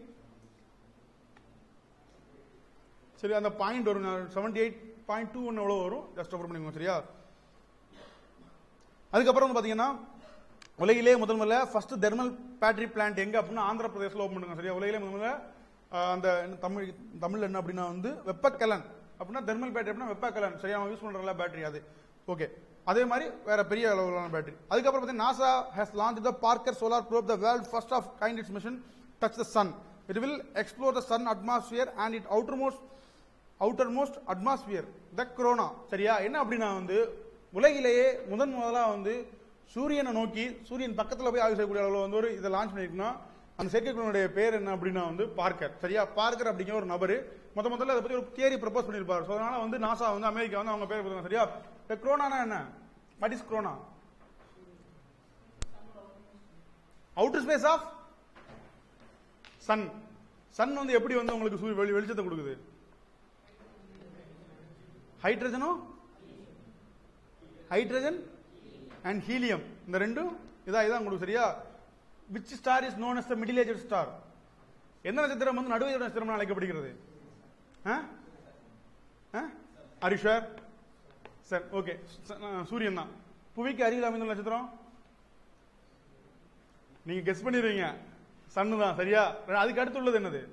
Speaker 1: சரி அந்த பாயிண்ட் வரும் செவன்டி எயிட் பாயிண்ட் டூ ஒன்று எவ்வளோ வரும் ஜஸ்ட் ஓப்பன் பண்ணிக்கோங்க சரியா அதுக்கப்புறம் வந்து பார்த்தீங்கன்னா உலகிலே முதல் முதல்ல ஃபர்ஸ்ட் தெர்மல் பேட்டரி பிளான்ட் எங்க அப்படின்னா ஆந்திர பிரதேசத்தில் ஓப்பன் பண்ணுங்க சரியா உலகிலே முதல் முதல்ல ஆஹ், அந்த என்ன தமிழ் தமிழ் என்ன அப்படின்னா வந்து வெப்பக்கலன் அப்படின்னா தெர்மல் பேட்டரி அப்படின்னா வெப்ப கலன் சரியா நம்ம யூஸ் பண்றல பேட்டரி அது ஓகே அதே மாதிரி வேற பெரிய அளவிலான பேட்டரி அதுக்கப்புறம் பார்த்தீங்கன்னா NASA has launch the Parker solar probe the world first of kind it's mission touch the sun it will explore the sun atmosphere and it outer most outer most atmosphere the corona சரியா என்ன அப்படின்னா வந்து உலகிலேயே முதன் முதலா வந்து சூரியனை நோக்கி சூரியன் பக்கத்துல போய் ஆய்வு செய்யக்கூடிய அளவில் வந்து ஒரு இதை லான்ச் பண்ணிருக்கோம்னா அந்த செயற்கைக்கோளுடைய பேர் என்ன அப்படின்னா வந்து பார்க்கர் சரியா பார்க்கர் அப்படிங்கிற ஒரு நபர் மொத்த முதல்ல அதை பத்தி ஒரு தியரி ப்ரப்போஸ் பண்ணிருப்பாரு ஸோ அதனால வந்து நாசா வந்து அமெரிக்கா வந்து அவங்க பேர் கொடுத்தாங்க சரியா இந்த குரோனானா என்ன what is corona outer space of sun sun வந்து எப்படி வந்து உங்களுக்கு சூரிய வெளி- வெளிச்சத்தை கொடுக்குது ஹைட்ரஜனும் ஹைட்ரஜன் அண்ட் ஹீலியம் இந்த ரெண்டும் இதா இதான் உங்களுக்கு சரியா which star is known as the middle age star எந்த நட்சத்திரம் வந்து நடுவே நட்சத்திரம் அழைக்கப்படுகிறது ஹரிஷர் சார் ஓகே சூரியன் தான் புவிக்கு அருகில் அமைந்துள்ள நட்சத்திரம் நீங்க கெஸ் பண்ணிடுவீங்க சன்னு தான் சரியா அதுக்கு அடுத்து உள்ளது என்னது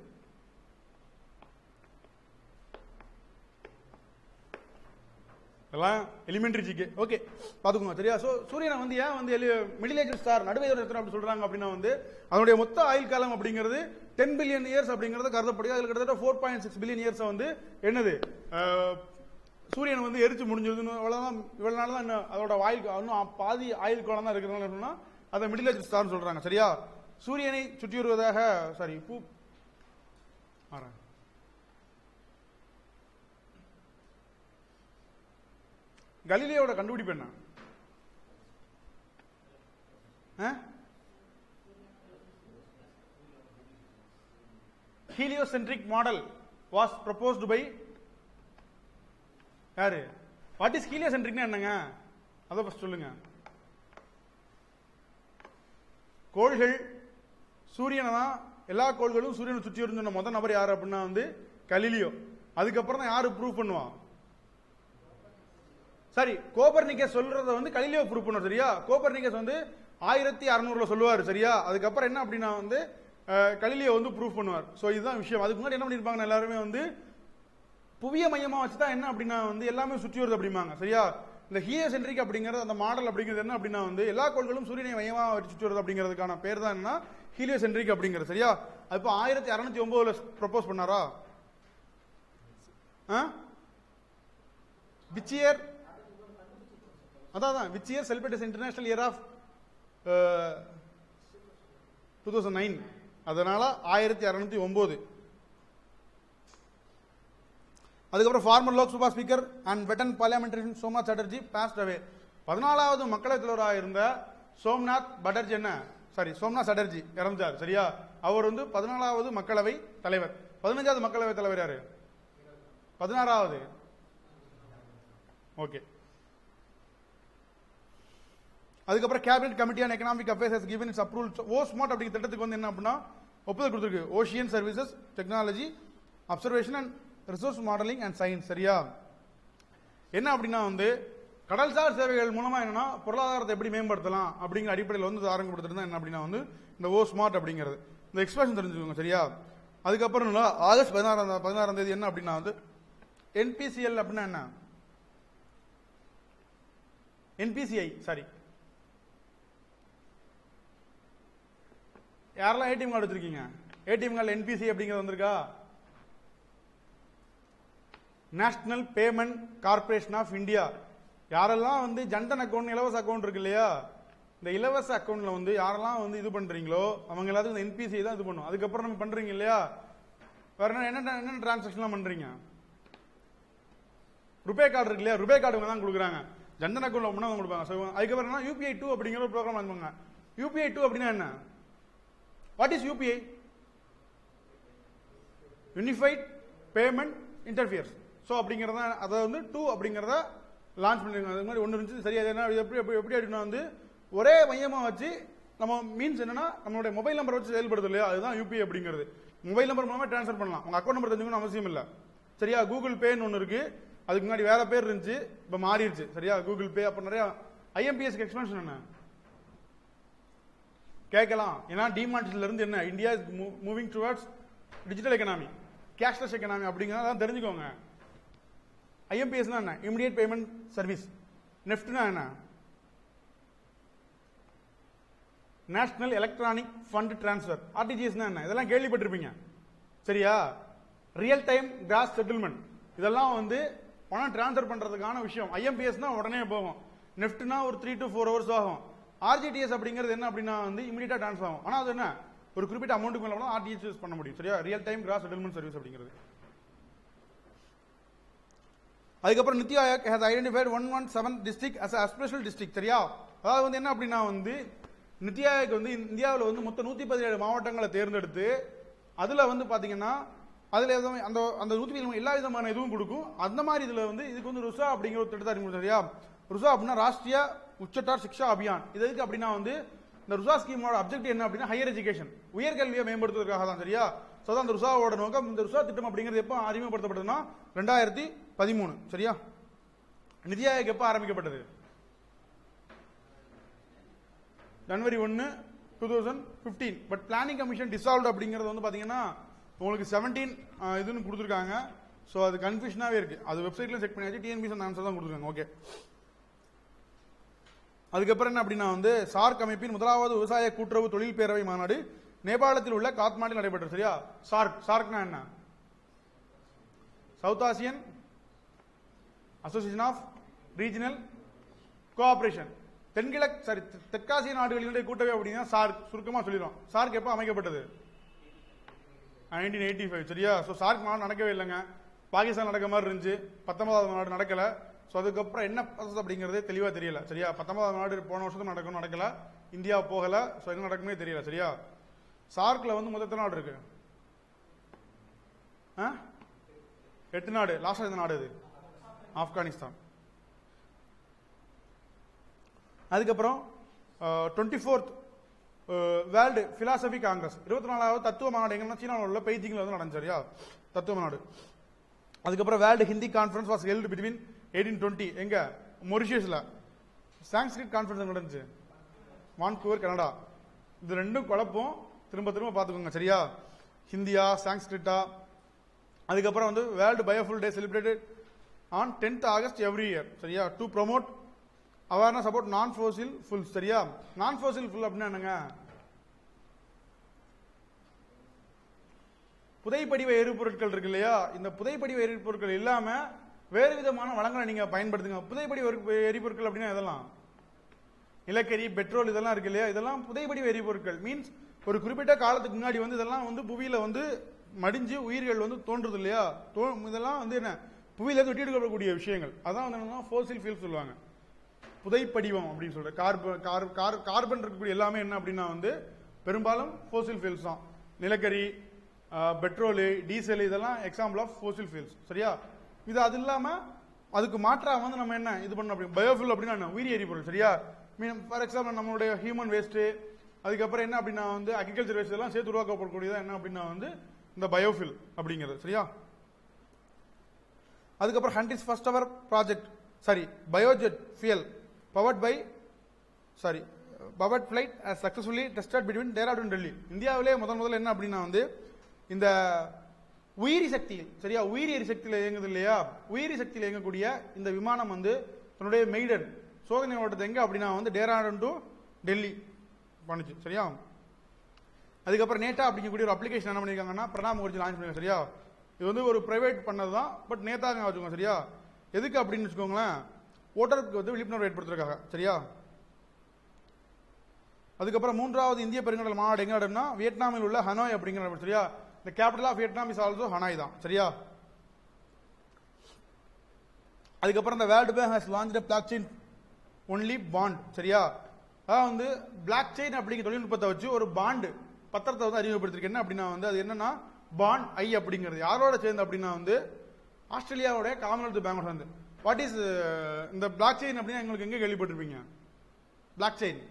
Speaker 1: இதெல்லாம் எலிமெண்டரி ஜிகே ஓகே பாத்துக்கோங்க சரியா சோ சூரியனை வந்து ஏன் வந்து மிடில் ஏஜ் ஸ்டார் நடுவே நட்சத்திரம் அப்படி சொல்றாங்க அப்படின்னா வந்து அதனுடைய மொத்த ஆயுள் காலம் அப்படிங்கிறது டென் பில்லியன் இயர்ஸ் அப்படிங்கறது கருதப்படுது அதுல கிட்டத்தட்ட four point six billion years வந்து என்னது அஹ், சூரியன் வந்து எரிச்சு முடிஞ்சிருதுன்னு இவ்வளவுதான் இவ்வளவு நாள் தான் இன்னும் அதோட ஆயுள் கா- இன்னும் பாதி ஆயுள் காலம் தான் இருக்கிறதுனால என்னன்னா அதை மிடில் ஏஜ் ஸ்டார்னு சொல்றாங்க சரியா சூரியனை சுற்றி வருவதாக சாரி பூ மாறேன் கலிலியோட கண்டுபிடிப்பு என்ன heliocentric model was proposed by யாரு வாட் இஸ் ஹீலியோசென்ட்ரிக்னா என்னங்க அதை ஃபர்ஸ்ட் சொல்லுங்க கோள்கள் சூரியனை தான் எல்லா கோள்களும் சூரியனை சுற்றி வரும்னு சொன்ன முதல் நபர் யாரு அப்படின்னா வந்து கலிலியோ அதுக்கப்புறம் தான் யாரு ப்ரூவ் பண்ணுவான் சரி கோபர்னிக்கஸ் சொல்றத வந்து கலிலியோ ப்ரூவ் பண்ண சரியா கோபர்னிக்கஸ் வந்து ஆயிரத்தி அறுநூறுல சொல்லுவார் சரியா அதுக்கப்புறம் என்ன அப்படின்னா வந்து அஹ், கலிலியோ வந்து ப்ரூவ் பண்ணுவார் சோ இதுதான் விஷயம் அதுக்கு முன்னாடி என்ன பண்ணிருப்பாங்க எல்லாருமே வந்து புவிய மையமா வச்சு தான் என்ன அப்படின்னா வந்து எல்லாமே சுற்றி வருது அப்படிம்பாங்க சரியா இந்த ஹியோசென்ட்ரிக் அப்படிங்கிறது அந்த மாடல் அப்படிங்கிறது என்ன அப்படின்னா வந்து எல்லா கோள்களும் சூரியனை மையமா வச்சு சுற்றி வருது அப்படிங்கிறதுக்கான பேர் தான் என்ன ஹீலியோசென்ட்ரிக் அப்படிங்கிறது சரியா அது இப்போ ஆயிரத்தி அறுநூத்தி ஒன்பதுல ப்ரொபோஸ் பண்ணாரா விச் இயர் அதான் அதான் which year celebrate international year of two thousand nine அதனால ஆயிரத்தி அறுநூத்தி ஒன்பது அதுக்கப்புறம் farmer Lok Sabha speaker and வெட்டன் பார்லியாமெண்டரி Somnath Chatterjee past அவே பதினாலாவது மக்களவைத் தலைவராக இருந்த சோம்நாத் பட்டர்ஜி என்ன சாரி சோம்நாத் சாட்டர்ஜி இறந்தார் சரியா அவர் வந்து பதினாலாவது மக்களவை தலைவர் பதினஞ்சாவது மக்களவை தலைவர் யாரு பதினாறாவது ஓகே அதுக்கப்புறம் cabinet committee on economic affairs has given its approval O SMART அப்படிங்கிற திட்டத்துக்கு வந்து என்ன அப்படின்னா ஒப்புதல் கொடுத்துருக்கு ocean services technology observation and resource modelling and science சரியா என்ன அப்படின்னா வந்து கடல்சார் சேவைகள் மூலமா என்னன்னா பொருளாதாரத்தை எப்படி மேம்படுத்தலாம் அப்படிங்கிற அடிப்படையில் வந்து இது ஆரம்பிப்படுத்துறது என்ன அப்படின்னா வந்து இந்த ஓ ஸ்மார்ட் அப்படிங்கிறது இந்த எக்ஸ்பிரஷன் தெரிஞ்சுக்கோங்க சரியா அதுக்கப்புறம் என்னன்னா, ஆகஸ்ட் பதினாறாம் பதினாறாம் தேதி என்ன அப்படின்னா வந்து என்பிசிஎல் அப்படின்னா என்ன என்பிசிஐ சாரி யாரெல்லாம் ஏடிஎம் கார்டு வச்சிருக்கீங்க ஏடிஎம் கார்டு என்பிசி அப்படிங்கிறது வந்திருக்கா national payment corporation of India யாரெல்லாம் வந்து ஜன்தன் அக்கௌண்ட் இலவச அக்கௌண்ட் இருக்கு இல்லையா இந்த இலவச அக்கௌண்ட்ல வந்து யாரெல்லாம் வந்து இது பண்றீங்களோ அவங்க எல்லாத்துக்கும் இந்த என்பிசி தான் இது பண்ணும் அதுக்கப்புறம் நம்ம பண்றீங்க இல்லையா வேற என்ன என்ன என்ன டிரான்சாக்ஷன்லாம் பண்றீங்க ருபே கார்டு இருக்கு இல்லையா ருபே கார்டு இவங்க தான் கொடுக்குறாங்க ஜன்தன் அக்கௌண்ட்ல முன்னாடி கொடுப்பாங்க So, அதுக்கப்புறம் என்ன யூபிஐ டூ அப்படிங்கிற ஒரு ப்ரோக்ராம் அனுப்புங்க யூபிஐ டூ அப்படின்னா என்ன what is UPI unified payment interface so அப்படிங்கிறத அதை வந்து டூ அப்படிங்கிறத லான்ச் பண்ணிருக்காங்க அது மாதிரி ஒன்று இருந்துச்சு சரியா அது என்ன இது எப்படி எப்படி எப்படி அப்படின்னா வந்து ஒரே மையமாக வச்சு நம்ம மீன்ஸ் என்னன்னா நம்மளுடைய மொபைல் நம்பர் வச்சு செயல்படுது இல்லையா அதுதான் யூபிஐ அப்படிங்கிறது மொபைல் நம்பர் மூலமா ட்ரான்ஸ்ஃபர் பண்ணலாம் உங்க அக்கௌண்ட் நம்பர் தெரிஞ்சுக்கணும் அவசியம் இல்லை சரியா கூகுள் பேன்னு ஒன்று இருக்கு அதுக்கு முன்னாடி வேற பேர் இருந்துச்சு இப்போ மாறிடுச்சு சரியா கூகுள் பே அப்போ நிறைய ஐஎம்பிஎஸ்க்கு எக்ஸ்பென்ஷன் என்ன கேட்கலாம் ஏன்னா டிமார்ட்ஸ்ல இருந்து என்ன India is moving towards digital economy cashless economy அப்படிங்கிறத தெரிஞ்சுக்கோங்க ஐஎம்பிஎஸ்னா என்ன இமிடியேட் பேமெண்ட் சர்வீஸ் நெஃப்ட்னா என்ன நேஷனல் எலக்ட்ரானிக் ஃபண்ட் டிரான்ஸ்ஃபர் ஆர்டிஜிஎஸ்னா என்ன இதெல்லாம் கேள்விப்பட்டிருப்பீங்க சரியா ரியல் டைம் கிராஸ் செட்டில்மெண்ட் இதெல்லாம் வந்து பணம் டிரான்ஸ்ஃபர் பண்றதுக்கான விஷயம் ஐஎம்பிஎஸ்னா உடனே போகும் நெஃப்ட்னா ஒரு த்ரீ டு ஃபோர் ஹவர்ஸ் ஆகும் ஆர்ஜிடிஎஸ் அப்படிங்கிறது என்ன அப்படின்னா வந்து இமீடியட்டா ட்ரான்ஸ்ஃபர் ஆகும் ஆனா அது என்ன ஒரு குறிப்பிட்ட அமௌண்ட்டுக்கு மேல கூட ஆர்டிஜிஎஸ் பண்ண முடியும் சரியா real time gross settlement service அப்படிங்கிறது அதுக்கப்புறம் NITI Aayog has identified one one seven district as special district சரியா அதாவது வந்து என்ன அப்படின்னா வந்து நித்தி ஆயோக் வந்து இந்தியாவில் வந்து மொத்தம் நூத்தி பதினேழு மாவட்டங்களை தேர்ந்தெடுத்து அதுல வந்து பாத்தீங்கன்னா அதுல எதுவும் அந்த அந்த நூத்தி பதினேழு எல்லா விதமான இதுவும் கொடுக்கும் அந்த மாதிரி இதுல வந்து இதுக்கு வந்து ருசா அப்படிங்கிற ஒரு திட்டத்தை அறிமுகம் சரியா ருசா அப்படின்னா ராஷ்டிரிய உச்சட்டார் சிக்ஷா அபியான் இது எதுக்கு அப்படின்னா வந்து இந்த ருசா ஸ்கீமோட அப்ஜெக்ட் என்ன அப்படின்னா ஹையர் எஜுகேஷன் உயர்கல்வியை மேம்படுத்துவதற்காக தான் சரியா ஸோ அந்த ருசாவோட நோக்கம் இந்த ருசா திட்டம் அப்படிங்கிறது எப்போ அறிமுகப்படுத்தப்பட்டதுன்னா ரெண்டாயிரத்தி பதிமூணு சரியா நிதி ஆயோக் எப்போ ஆரம்பிக்கப்பட்டது ஜனவரி ஒன்று two thousand fifteen but planning commission dissolve அப்படிங்கிறது வந்து பார்த்தீங்கன்னா உங்களுக்கு செவன்டீன் இதுன்னு கொடுத்துருக்காங்க ஸோ அது கன்ஃபியூஷனாகவே இருக்கு அது வெப்சைட்ல செக் பண்ணியாச்சு டிஎன்பிசி அந்த ஆன்சர் தான் கொடுத்துருக்காங்க ஓகே அதுக்கப்புறம் என்ன அப்படின்னா வந்து சார்க் அமைப்பின் முதலாவது விவசாய கூட்டுறவு தொழில் பேரவை மாநாடு நேபாளத்தில் உள்ள காத்மாண்டில் நடைபெற்றது சரியா சார்க் சார்க்னா என்ன south Asian association of regional cooperation தென்கிழக்கு சாரி தெ- தெற்காசிய நாடுகளினுடைய கூட்டவை அப்படின்னா சார்க் சுருக்கமா சொல்லிடும் சார்க் எப்போ அமைக்கப்பட்டது நைன்டீன் எயிட்டி ஃபைவ் சரியா ஸோ சார்க் மாநாடு நடக்கவே இல்லைங்க பாகிஸ்தான் நடக்க மாதிரி இருந்துச்சு பத்தொன்பதாவது மாநாடு நடக்கல ஸோ அதுக்கப்புறம் என்ன ப்ராசஸ் அப்படிங்கிறதே தெளிவாக தெரியல சரியா பத்தொன்பதாவது மாநாடு போன வருஷத்துக்கு நடக்கும் நடக்கல இந்தியா போகல ஸோ என்ன நடக்குமே தெரியல சரியா சார்க்ல வந்து மொத்த எத்தனை நாடு இருக்கு ஆ? எட்டு நாடு லாஸ்டா எந்த நாடு இது ஆப்கானிஸ்தான் அதுக்கப்புறம் twenty fourth world philosophy congress இருபத்தி நாலாவது தத்துவ மாநாடு எங்கன்னா சீனாவில் உள்ள பெய்ஜிங்ல வந்து நடந்துச்சு சரியா தத்துவ மாநாடு அதுக்கப்புறம் world Hindi conference was held between eighteen twenty எங்க மொரிஷியஸ்ல சான்ஸ்கிரிட் கான்ஃபரன்ஸ் எங்க நடந்துச்சு வான்கூவர் கனடா இது ரெண்டும் குழப்பம் திரும்ப திரும்ப பார்த்துக்கோங்க சரியா ஹிந்தியா சான்ஸ்கிரிட்டா அதுக்கப்புறம் வந்து world biofuel day celebrated on tenth August every year சரியா to promote awareness about non fossil full சரியா நான் ஃபோசில் ஃபுல் அப்படின்னா என்னங்க புதைப்படிவ எரிபொருட்கள் இருக்கு இல்லையா இந்த புதைப்படிவ எரிபொருட்கள் இல்லாம வேறு விதமான வளங்களை நீங்க பயன்படுத்துங்க புதைப்படிவ எரி- எரிபொருட்கள் அப்படின்னா எதெல்லாம் நிலக்கரி பெட்ரோல் இதெல்லாம் இருக்கு இல்லையா இதெல்லாம் புதைப்படிவ எரிபொருட்கள் மீன்ஸ் ஒரு குறிப்பிட்ட காலத்துக்கு முன்னாடி வந்து இதெல்லாம் வந்து புவியில வந்து மடிஞ்சு உயிர்கள் வந்து தோன்றுது இல்லையா தோ- இதெல்லாம் வந்து என்ன புவியில இருந்து வெட்டி எடுக்கக்கூடிய விஷயங்கள் அதான் வந்து என்னன்னா ஃபோசில் ஃபீல் சொல்லுவாங்க புதைப்படிவம் அப்படின்னு சொல்ற கார்பன் கார்- கார்- கார்பன் இருக்கக்கூடிய எல்லாமே என்ன அப்படின்னா வந்து பெரும்பாலும் ஃபோசில் ஃபீல்ஸ் தான் நிலக்கரி பெட்ரோலு டீசல் இதெல்லாம் எக்ஸாம்பிள் ஆஃப் ஃபோசில் ஃபீல்ஸ் சரியா இது அது இல்லாம அதுக்கு மாற்றா வந்து நம்ம என்ன இது பண்ண அப்படி பயோஃபில் அப்படின்னா என்ன உயிரி எரிபொருள் சரியா மீன் ஃபார் எக்ஸாம்பிள் நம்மளுடைய ஹியூமன் வேஸ்ட் அதுக்கப்புறம் என்ன அப்படின்னா வந்து அக்ரிகல்ச்சர் வேஸ்ட் எல்லாம் சேர்த்து உருவாக்கப்படக்கூடியது என்ன அப்படின்னா வந்து இந்த பயோஃபில் அப்படிங்கிறது சரியா அதுக்கப்புறம் India's first ever project sorry biojet fuel powered by sorry powered flight successfully tested between Dehradun Delhi இந்தியாவிலே முதல் முதல்ல என்ன அப்படின்னா வந்து இந்த உயிரி சக்தியில் சரியா உயிரி எரிசக்தியில் இயங்குது இல்லையா உயிரி சக்தியில் இயங்கக்கூடிய இந்த விமானம் வந்து தன்னுடைய மெய்டன் சோதனை ஓட்டத்தை எங்க அப்படின்னா வந்து டேராடூன் டு டெல்லி பண்ணுச்சு சரியா அதுக்கப்புறம் நேட்டா அப்படிங்கக்கூடிய ஒரு அப்ளிகேஷன் என்ன பண்ணிருக்காங்கன்னா பிரணாப் முகர்ஜி லான்ச் பண்ணிருக்காங்க சரியா இது வந்து ஒரு பிரைவேட் பண்ணது தான் பட் நேதாங்க வச்சுக்கோங்க சரியா எதுக்கு அப்படின்னு வச்சுக்கோங்களேன் ஓட்டருக்கு வந்து விழிப்புணர்வு ஏற்படுத்துறதுக்காக சரியா அதுக்கப்புறம் மூன்றாவது இந்திய பெருங்கடல் மாநாடு எங்க நடக்கும்னா வியட்நாமில் உள்ள ஹனாய் அப்படிங்கிற இடம் சரியா இந்த capital of Vietnam is also Hanoi தான் சரியா அதுக்கப்புறம் இந்த world bank has launch blockchain only bond சரியா அதான் வந்து பிளாக் செயின் அப்படிங்கிற தொழில்நுட்பத்தை வச்சு ஒரு பாண்டு பத்திரத்தை வந்து அறிமுகப்படுத்திருக்கு என்ன அப்படின்னா வந்து அது என்னன்னா பாண்ட் ஐ அப்படிங்கிறது யாரோட சேர்ந்து அப்படின்னா வந்து ஆஸ்திரேலியாவோட காமன்வெல்த் பேங்கோட சேர்ந்து வாட் இஸ் இந்த பிளாக் செயின் அப்படின்னா எங்களுக்கு எங்க கேள்விப்பட்டிருப்பீங்க blockchain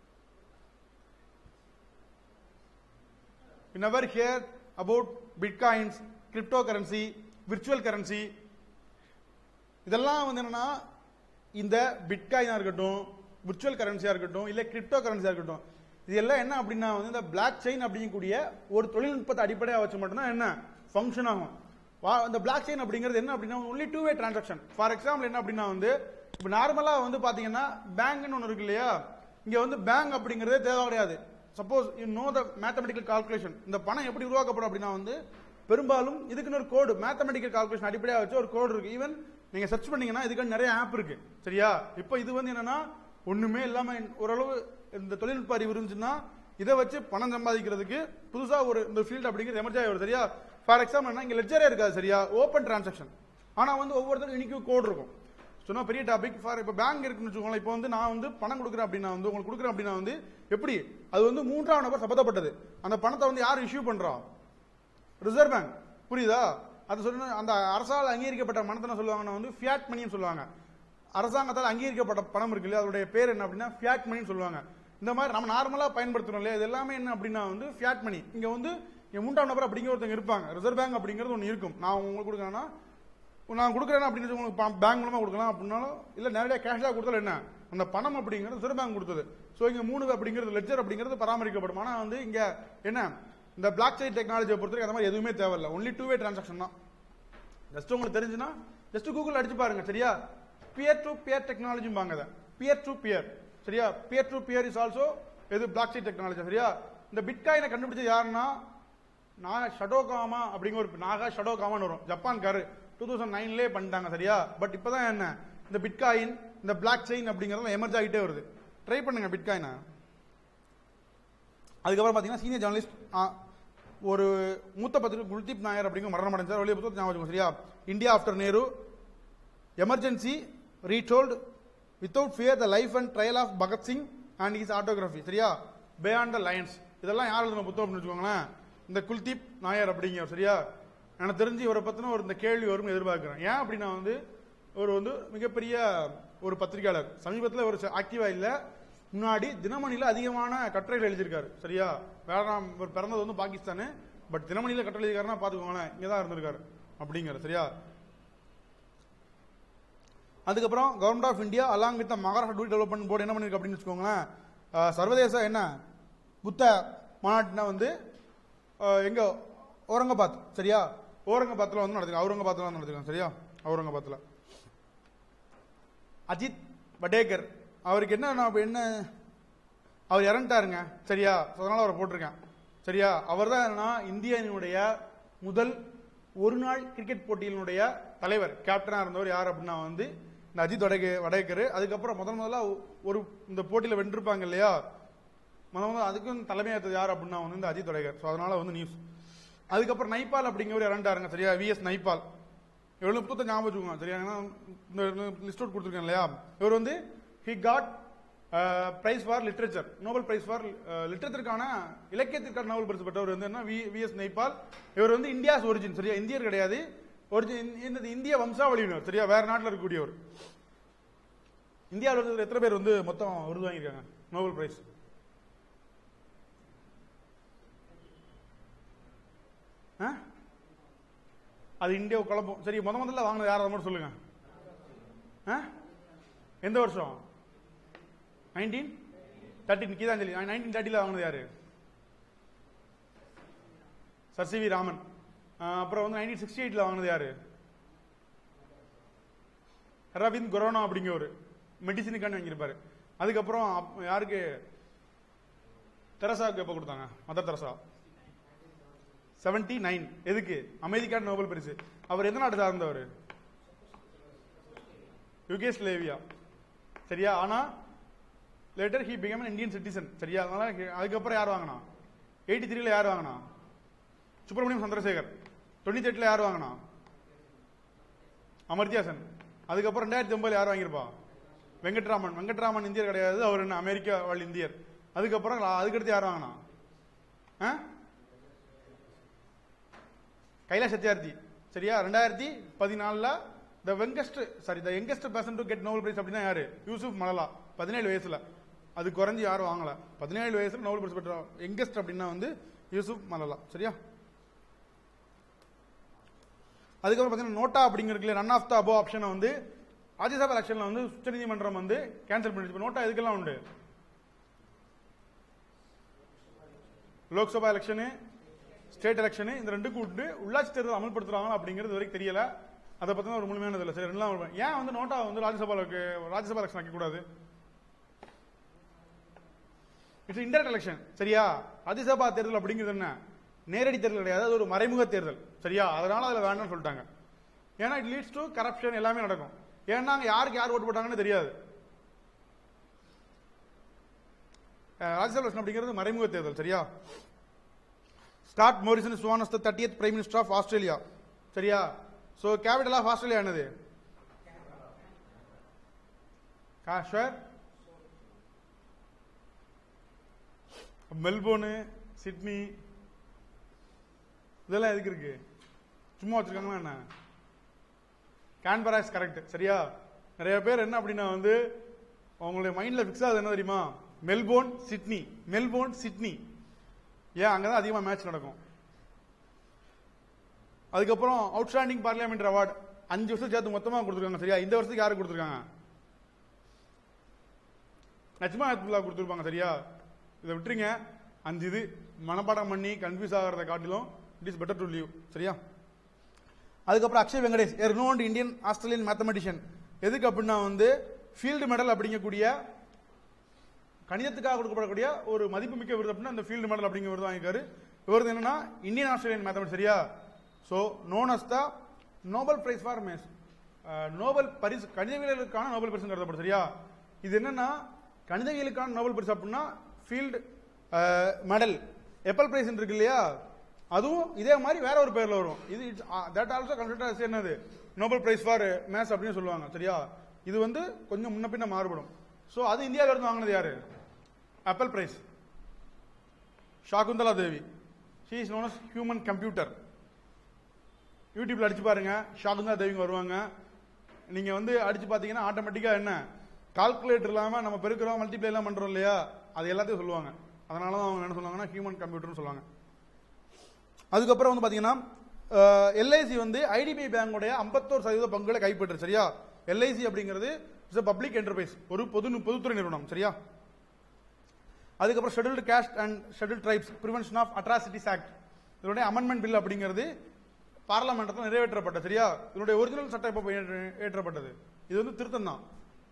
Speaker 1: You never hear about bitcoins, cryptocurrency, virtual currency. இதெல்லாம் வந்து என்னன்னா இந்த பிட்காயினா இருக்கட்டும் விர்ச்சுவல் கரன்சியா இருக்கட்டும் இல்ல கிரிப்டோ கரன்சியா இருக்கட்டும் இது எல்லாம் என்ன அப்படின்னா வந்து இந்த பிளாக் செயின் அப்படிங்கக்கூடிய ஒரு தொழில்நுட்பத்தை அடிப்படையாக வச்சு மட்டும்தான் என்ன ஃபங்க்ஷன் ஆகும் வா- இந்த பிளாக் செயின் அப்படிங்கிறது என்ன அப்படின்னா only two way transaction for example என்ன அப்படின்னா வந்து இப்போ நார்மலா வந்து பாத்தீங்கன்னா பேங்க்னு ஒன்று இருக்கு இல்லையா இங்க வந்து பேங்க் அப்படிங்கிறதே தேவை கிடையாது suppose you know the mathematical calculation இந்த பணம் எப்படி உருவாக்கப்படும் அப்படின்னா வந்து பெரும்பாலும் இதுக்குன்னு ஒரு கோடு மேத்தமெட்டிக்கல் கால்குலேஷன் அடிப்படையாக வச்சு ஒரு கோடு இருக்கு ஈவன் நீங்க சர்ச் பண்ணீங்கன்னா இதுக்கு நிறைய ஆப் இருக்கு சரியா இப்போ இது வந்து என்னன்னா ஒண்ணுமே இல்லாம ஓரளவு இந்த தொழில்நுட்ப அறிவு இருந்துச்சுன்னா இதை வச்சு பணம் சம்பாதிக்கிறதுக்கு புதுசா ஒரு இந்த ஃபீல்டு அப்படிங்கிறது எமர்ஜ் ஆகி வருது சரியா ஃபார் எக்ஸாம்பிள் இங்க லெஜரே இருக்காது சரியா ஓப்பன் டிரான்சாக்ஷன் ஆனா வந்து ஒவ்வொருத்தருக்கும் யூனிக் கோட் இருக்கும் சொன்னா பெரிய டாபிக் ஃபார் இப்போ பேங்க் இருக்குன்னு வச்சுக்கோங்களேன் இப்போ வந்து நான் வந்து பணம் கொடுக்குறேன் அப்படின்னா வந்து உங்களுக்கு கொடுக்குறேன் அப்படின்னா வந்து எப்படி அது வந்து மூன்றாம் நபர் சம்பந்தப்பட்டது அந்த பணத்தை வந்து யார் இஷ்யூ பண்றா ரிசர்வ் பேங்க் புரியுதா அது சொன்ன அந்த அரசால் அங்கீகரிக்கப்பட்ட பணத்தை என்ன சொல்லுவாங்கன்னா வந்து ஃபியாட் மணின்னு சொல்லுவாங்க அரசாங்கத்தால் அங்கீகரிக்கப்பட்ட பணம் இருக்கு இல்லையா அதோடைய பேர் என்ன அப்படின்னா ஃபியாட் மணின்னு சொல்லுவாங்க இந்த மாதிரி நம்ம நார்மலா பயன்படுத்துறோம் இல்லையா இது எல்லாமே என்ன அப்படின்னா வந்து ஃபியாட் மணி இங்க வந்து இங்க மூன்றாம் நபர் அப்படிங்கிற ஒருத்தங்க இருப்பாங்க ரிசர்வ் பேங்க் அப்படிங்கிறது ஒன்று இருக்கும் நான் உங்களுக்கு கொடுக்குறேன்னா நான் கொடுக்குறேன் அப்படின்னு உங்களுக்கு பேங்க் மூலமா கொடுக்கலாம் அப்படின்னாலும் இல்ல நேரடியாக கேஷாக கொடுத்தாலும் என்ன அந்த பணம் அப்படிங்கிறது ரிசர்வ் பேங்க் கொடுத்தது ஸோ இங்க மூணு அப்படிங்கிறது லெஜர் அப்படிங்கிறது பராமரிக்கப்படும் ஆனா வந்து இங்க என்ன இந்த பிளாக் செயின் டெக்னாலஜியை பொறுத்தவரைக்கும் அந்த மாதிரி எதுவுமே தேவையில்லை ஒன்லி டூ வே டிரான்சாக்ஷன் தான் ஜஸ்ட் உங்களுக்கு தெரிஞ்சுன்னா ஜஸ்ட் கூகுள் அடிச்சு பாருங்க சரியா பியர் டு பியர் டெக்னாலஜிம்பாங்க அதை பியர் டு பியர் சரியா peer to peer is also இது பிளாக் செயின் டெக்னாலஜி சரியா இந்த பிட்காயினை கண்டுபிடிச்சது யாருன்னா நாகா ஷடோகாமா அப்படிங்கிற ஒரு நாகா ஷடோகாமான்னு வரும் ஜப்பான்காரு டூ தௌசண்ட் நைன்லேயே பண்ணிட்டாங்க சரியா பட் இப்போதான் என்ன இந்த பிட்காயின் இந்த பிளாக் செயின் அப்படிங்கிறதுலாம் எமர்ஜ் ஆகிட்டே வருது ட்ரை பண்ணுங்க பிட்காயினை அதுக்கப்புறம் பார்த்தீங்கன்னா சீனியர் ஜேர்னலிஸ்ட் ஒரு மூத்த பத்திரிகை குல்தீப் நாயர் அப்படிங்கிற மரணம் அடைஞ்சார் வெளியே புத்தகத்தை ஞாபகம் வச்சுக்கோங்க, சரியா India after Nehru emergency ரீடோல்டு without fear the life and trial of Bhagat Singh and his ஆட்டோகிராஃபி சரியா பியாண்ட் த லைன்ஸ் இதெல்லாம் யார் எழுதின புத்தகம் அப்படின்னு வச்சுக்கோங்களேன் இந்த குல்தீப் நாயர் அப்படிங்கிற சரியா எனக்கு தெரிஞ்சு இவரை பத்தின ஒரு இந்த கேள்வி வரும் எதிர்பார்க்கிறேன் ஏன் அப்படின்னா வந்து இவர் வந்து மிகப்பெரிய ஒரு பத்திரிகையாளர் சமீபத்தில் ஒரு ஆக்டிவா இல்ல முன்னாடி தினமணியில அதிகமான கட்டுரைகள் எழுதியிருக்காரு சரியா வேறாம் இவர் பிறந்தது வந்து பாகிஸ்தானு பட் தினமணியில கட்டுரை எழுதியிருக்காருன்னா பாத்துக்கோங்களேன் இங்க தான் இருந்திருக்காரு அப்படிங்கிற சரியா அதுக்கப்புறம் government of India along with Maharashtra to development board என்ன பண்ணிருக்கு அப்படின்னு வச்சுக்கோங்களேன் அஹ், சர்வதேச என்ன புத்த மாநாட்டின வந்து அஹ், எங்க அவுரங்காபாத் சரியா அவுரங்காபாத்ல வந்து நடத்துங்க அவுரங்காபாத்ல வந்து நடத்துங்க சரியா அவுரங்காபாத்ல அஜித் வடேகர் அவருக்கு என்ன நான் இப்ப என்ன அவர் இறந்துட்டாருங்க சரியா So, அதனால அவரை போட்டிருக்கேன் சரியா அவர் தான் என்னன்னா இந்தியாவினுடைய முதல் ஒரு நாள் கிரிக்கெட் போட்டியினுடைய தலைவர் கேப்டனா இருந்தவர் யார் அப்படின்னா வந்து இந்த அஜித் வடகே வடேகர் அதுக்கப்புறம் முதல் முதல்ல ஒரு இந்த போட்டியில வென்றிருப்பாங்க இல்லையா முதல் முதல்ல அதுக்கும் தலைமையேற்றது யார் அப்படின்னா வந்து இந்த அஜித் வடேகர் ஸோ அதனால வந்து நியூஸ் அதுக்கப்புறம் நைபால் அப்படிங்கிறவர் இறந்துட்டாருங்க சரியா விஎஸ் நைபால் எவ்வளவு புத்தகத்தை ஞாபகம் வச்சுக்கோங்க சரியா ஏன்னா இந்த லிஸ்ட் அவுட் கொடுத்துருக்கேன் இல்லையா இவர் வந்து he got prize for literature Nobel prize for லிட்ரேச்சருக்கான இலக்கியத்திற்கான நோபல் பரிசு பெற்றவர் வந்து என்ன வி எஸ் நைபால் இவர் வந்து இந்தியாஸ் ஒரிஜின் சரியா இந்தியர் கிடையாது ஒரிஜின் இந்த இந்திய வம்சாவளியினர் சரியா வேற நாட்டில் இருக்கக்கூடியவர் இந்தியாவில் இருந்து எத்தனை பேர் வந்து மொத்தம் விருது வாங்கியிருக்காங்க நோபல் பிரைஸ் ஆ? அது இந்தியா குழப்பம் சரி முத முதல்ல வாங்கினது யார் அதை மட்டும் சொல்லுங்க ஆ? எந்த வருஷம் நைன்டீன் தேர்ட்டின் கீதாஞ்சலி நைன்டீன் தேர்ட்டியில் வாங்கினது யாரு சர் சி வி ராமன் ஆ, அப்புறம் வந்து நைன்டீன் சிக்ஸ்டி எயிட்ல வாங்கினது யாரு ரவீந்த் கொரோனா அப்படிங்கிற மெடிசினுக்கான வாங்கியிருப்பாரு அதுக்கப்புறம் அப்- யாருக்கு தெரசாவுக்கு எப்போ கொடுத்தாங்க மதர் தெரசா செவன்டி நைன் எதுக்கு அமைதிக்கான நோபல் பரிசு அவர் எந்த நாட்டு சார்ந்தவர் யுகேஸ்லேவியா சரியா ஆனா later he become Indian citizen சரியா அதனால he- அதுக்கப்புறம் யார் வாங்கினா எயிட்டி த்ரீல யார் வாங்கினா சுப்பிரமணியம் சந்திரசேகர் தொண்ணூத்தி எட்டுல யார் வாங்கினா அமர்த்தியா சென் அதுக்கப்புறம் ரெண்டாயிரத்தி ஒன்பதுல யார் வாங்கியிருப்பா வெங்கட்ராமன் வெங்கட்ராமன் இந்தியர் கிடையாது அவர் என்ன அமெரிக்கா வாழ் இந்தியர் அதுக்கப்புறம் லா- அதுக்கடுத்து யார் வாங்கினா ஆ? கைலாஷ் சத்யார்த்தி சரியா ரெண்டாயிரத்தி பதினாலுல the youngest sorry the youngest person to get Nobel prize அப்படின்னா யாரு யூசுப் மலலா பதினேழு வயசுல அது குறைஞ்சு யாரும் வாங்கல பதினேழு வயசுல நோபல் பிரைஸ் பெற்ற யங்கஸ்ட் அப்படின்னா வந்து யூசுப் மலலா சரியா அதுக்கப்புறம் பார்த்தீங்கன்னா நோட்டா அப்படிங்கிறதுல ரன் ஆஃப் த அபோ ஆப்ஷனை வந்து ராஜ்யசபா எலெக்ஷன்ல வந்து உச்சநீதிமன்றம் வந்து கேன்சல் பண்ணிடுச்சு இப்ப நோட்டா எதுக்கெல்லாம் உண்டு லோக்சபா எலெக்ஷனு ஸ்டேட் எலெக்ஷன் இந்த ரெண்டுக்கும் விட்டு உள்ளாட்சி தேர்தல் அமல்படுத்துறாங்களா அப்படிங்கிறது வரைக்கும் தெரியல அதை பத்தின ஒரு முழுமையான இதில் சரி ரெண்டுலாம் வருவேன். ஏன் வந்து நோட்டா வந்து ராஜ்யசபாவுக்கு ராஜ்யசபா எலெக்ஷன் வைக்கக்கூடாது இட்ஸ் இன்டர்நெட் எலெக்ஷன் சரியா ராஜ்யசபா தேர்தல் அப்படிங்கிறது என்ன நேரடி தேர்தல் கிடையாது அது ஒரு மறைமுக தேர்தல் சரியா அதனால அதுல வேண்டாம்னு சொல்லிட்டாங்க ஏன்னா இட் லீட்ஸ் டு கரப்ஷன் எல்லாமே நடக்கும் ஏன்னா அங்க யாருக்கு யார் ஓட்டு போட்டாங்கன்னு தெரியாது அஹ் ராஜ்யசபா எலெக்ஷன் அப்படிங்கிறது மறைமுக தேர்தல் சரியா Scott Morrison is one of the thirtieth prime minister of Australia சரியா ஸோ கேபிட்டல் ஆஃப் ஆஸ்திரேலியா என்னது காஷ்வர் மெல்போர்னு சிட்னி இதெல்லாம் எதுக்கு இருக்கு சும்மா வச்சிருக்காங்களா என்ன கேன்பரா இஸ் கரெக்ட் சரியா நிறைய பேர் என்ன அப்படின்னா வந்து அவங்களுடைய மைண்ட்ல ஃபிக்ஸ் ஆகுது என்ன தெரியுமா மெல்போர்ன் சிட்னி மெல்போர்ன் சிட்னி ஏன் அங்கதான் அதிகமா மேட்ச் நடக்கும் அதுக்கப்புறம் அவுட்ஸ்டாண்டிங் பார்லிமெண்ட் அவார்டு அஞ்சு வருஷம் சேர்த்து மொத்தமா கொடுத்துருக்காங்க சரியா இந்த வருஷத்துக்கு யாருக்கு கொடுத்துருக்காங்க நஜ்மா அப்துல்லா கொடுத்துருப்பாங்க சரியா இதை விட்டுருங்க அஞ்சு இது மனப்பாடம் பண்ணி கன்ஃபியூஸ் ஆகிறத காட்டிலும் it is better to leave சரியா அதுக்கப்புறம் Akshay Venkatesh a renowned Indian Australian mathematician எதுக்கு அப்படின்னா வந்து ஃபீல்டு மெடல் அப்படிங்கக்கூடிய கணிதத்துக்காக கொடுக்கப்படக்கூடிய ஒரு மதிப்புமிக்க விருது அப்படின்னா அந்த ஃபீல்டு மெடல் அப்படிங்கிற விருது வாங்கியிருக்காரு இவரது என்னன்னா இந்தியன் ஆஸ்திரேலியன் மேத்தமெட்டிக்ஸ் சரியா so known as the Nobel prize for maths Nobel பரிசு கணிதவியலுக்கான நோபல் பரிசு கருதப்படும் சரியா இது என்னன்னா கணிதவியலுக்கான நோபல் பரிசு அப்படின்னா ஃபீல்டு மெடல் எப்பல் பிரைஸ் இருக்கு இல்லையா அதுவும் இதே மாதிரி வேற ஒரு பேர்ல வரும் இது தட் ஆல்சோ கன்சிடர் என்னது நோபல் பிரைஸ் ஃபார் மேத்ஸ் அப்படின்னு சொல்லுவாங்க சரியா இது வந்து கொஞ்சம் முன்ன பின்ன மாறுபடும் ஸோ அது இந்தியாவில இருந்து வாங்கினது யாரு Abel prize Shakuntala Devi she is known human computer யூடியூப்ல அடிச்சு பாருங்க ஷாகுந்தலா தேவிங்க வருவாங்க நீங்க வந்து அடிச்சு பாத்தீங்கன்னா ஆட்டோமேட்டிக்கா என்ன கால்குலேட்டர் இல்லாம நம்ம பெருக்கிறோம் மல்டிப்ளை எல்லாம் பண்றோம் இல்லையா அது எல்லாத்தையும் சொல்லுவாங்க அதனால தான் அவங்க என்ன சொல்லுவாங்கன்னா ஹியூமன் கம்ப்யூட்டர்னு சொல்லுவாங்க அதுக்கப்புறம் வந்து பாத்தீங்கன்னா எல்ஐசி வந்து ஐடிபிஐ பேங்கோடைய ஐம்பத்தோரு சதவீத பங்குகளை கைப்பற்று சரியா எல்ஐசி அப்படிங்கிறது இட்ஸ் பப்ளிக் என்டர்பிரைஸ் ஒரு பொது பொதுத்துறை நிறுவனம் சரியா அதுக்கப்புறம் scheduled caste and schedule tribes prevention of atrocities act இதனுடைய அமெண்ட்மெண்ட் பில் அப்படிங்கிறது பார்லமெண்டத்தில் நிறைவேற்றப்பட்டது சரியா இதனுடைய ஒரிஜினல் சட்டம் எப்போ ஏற்ற- ஏற்றப்பட்டது இது வந்து திருத்தம் தான்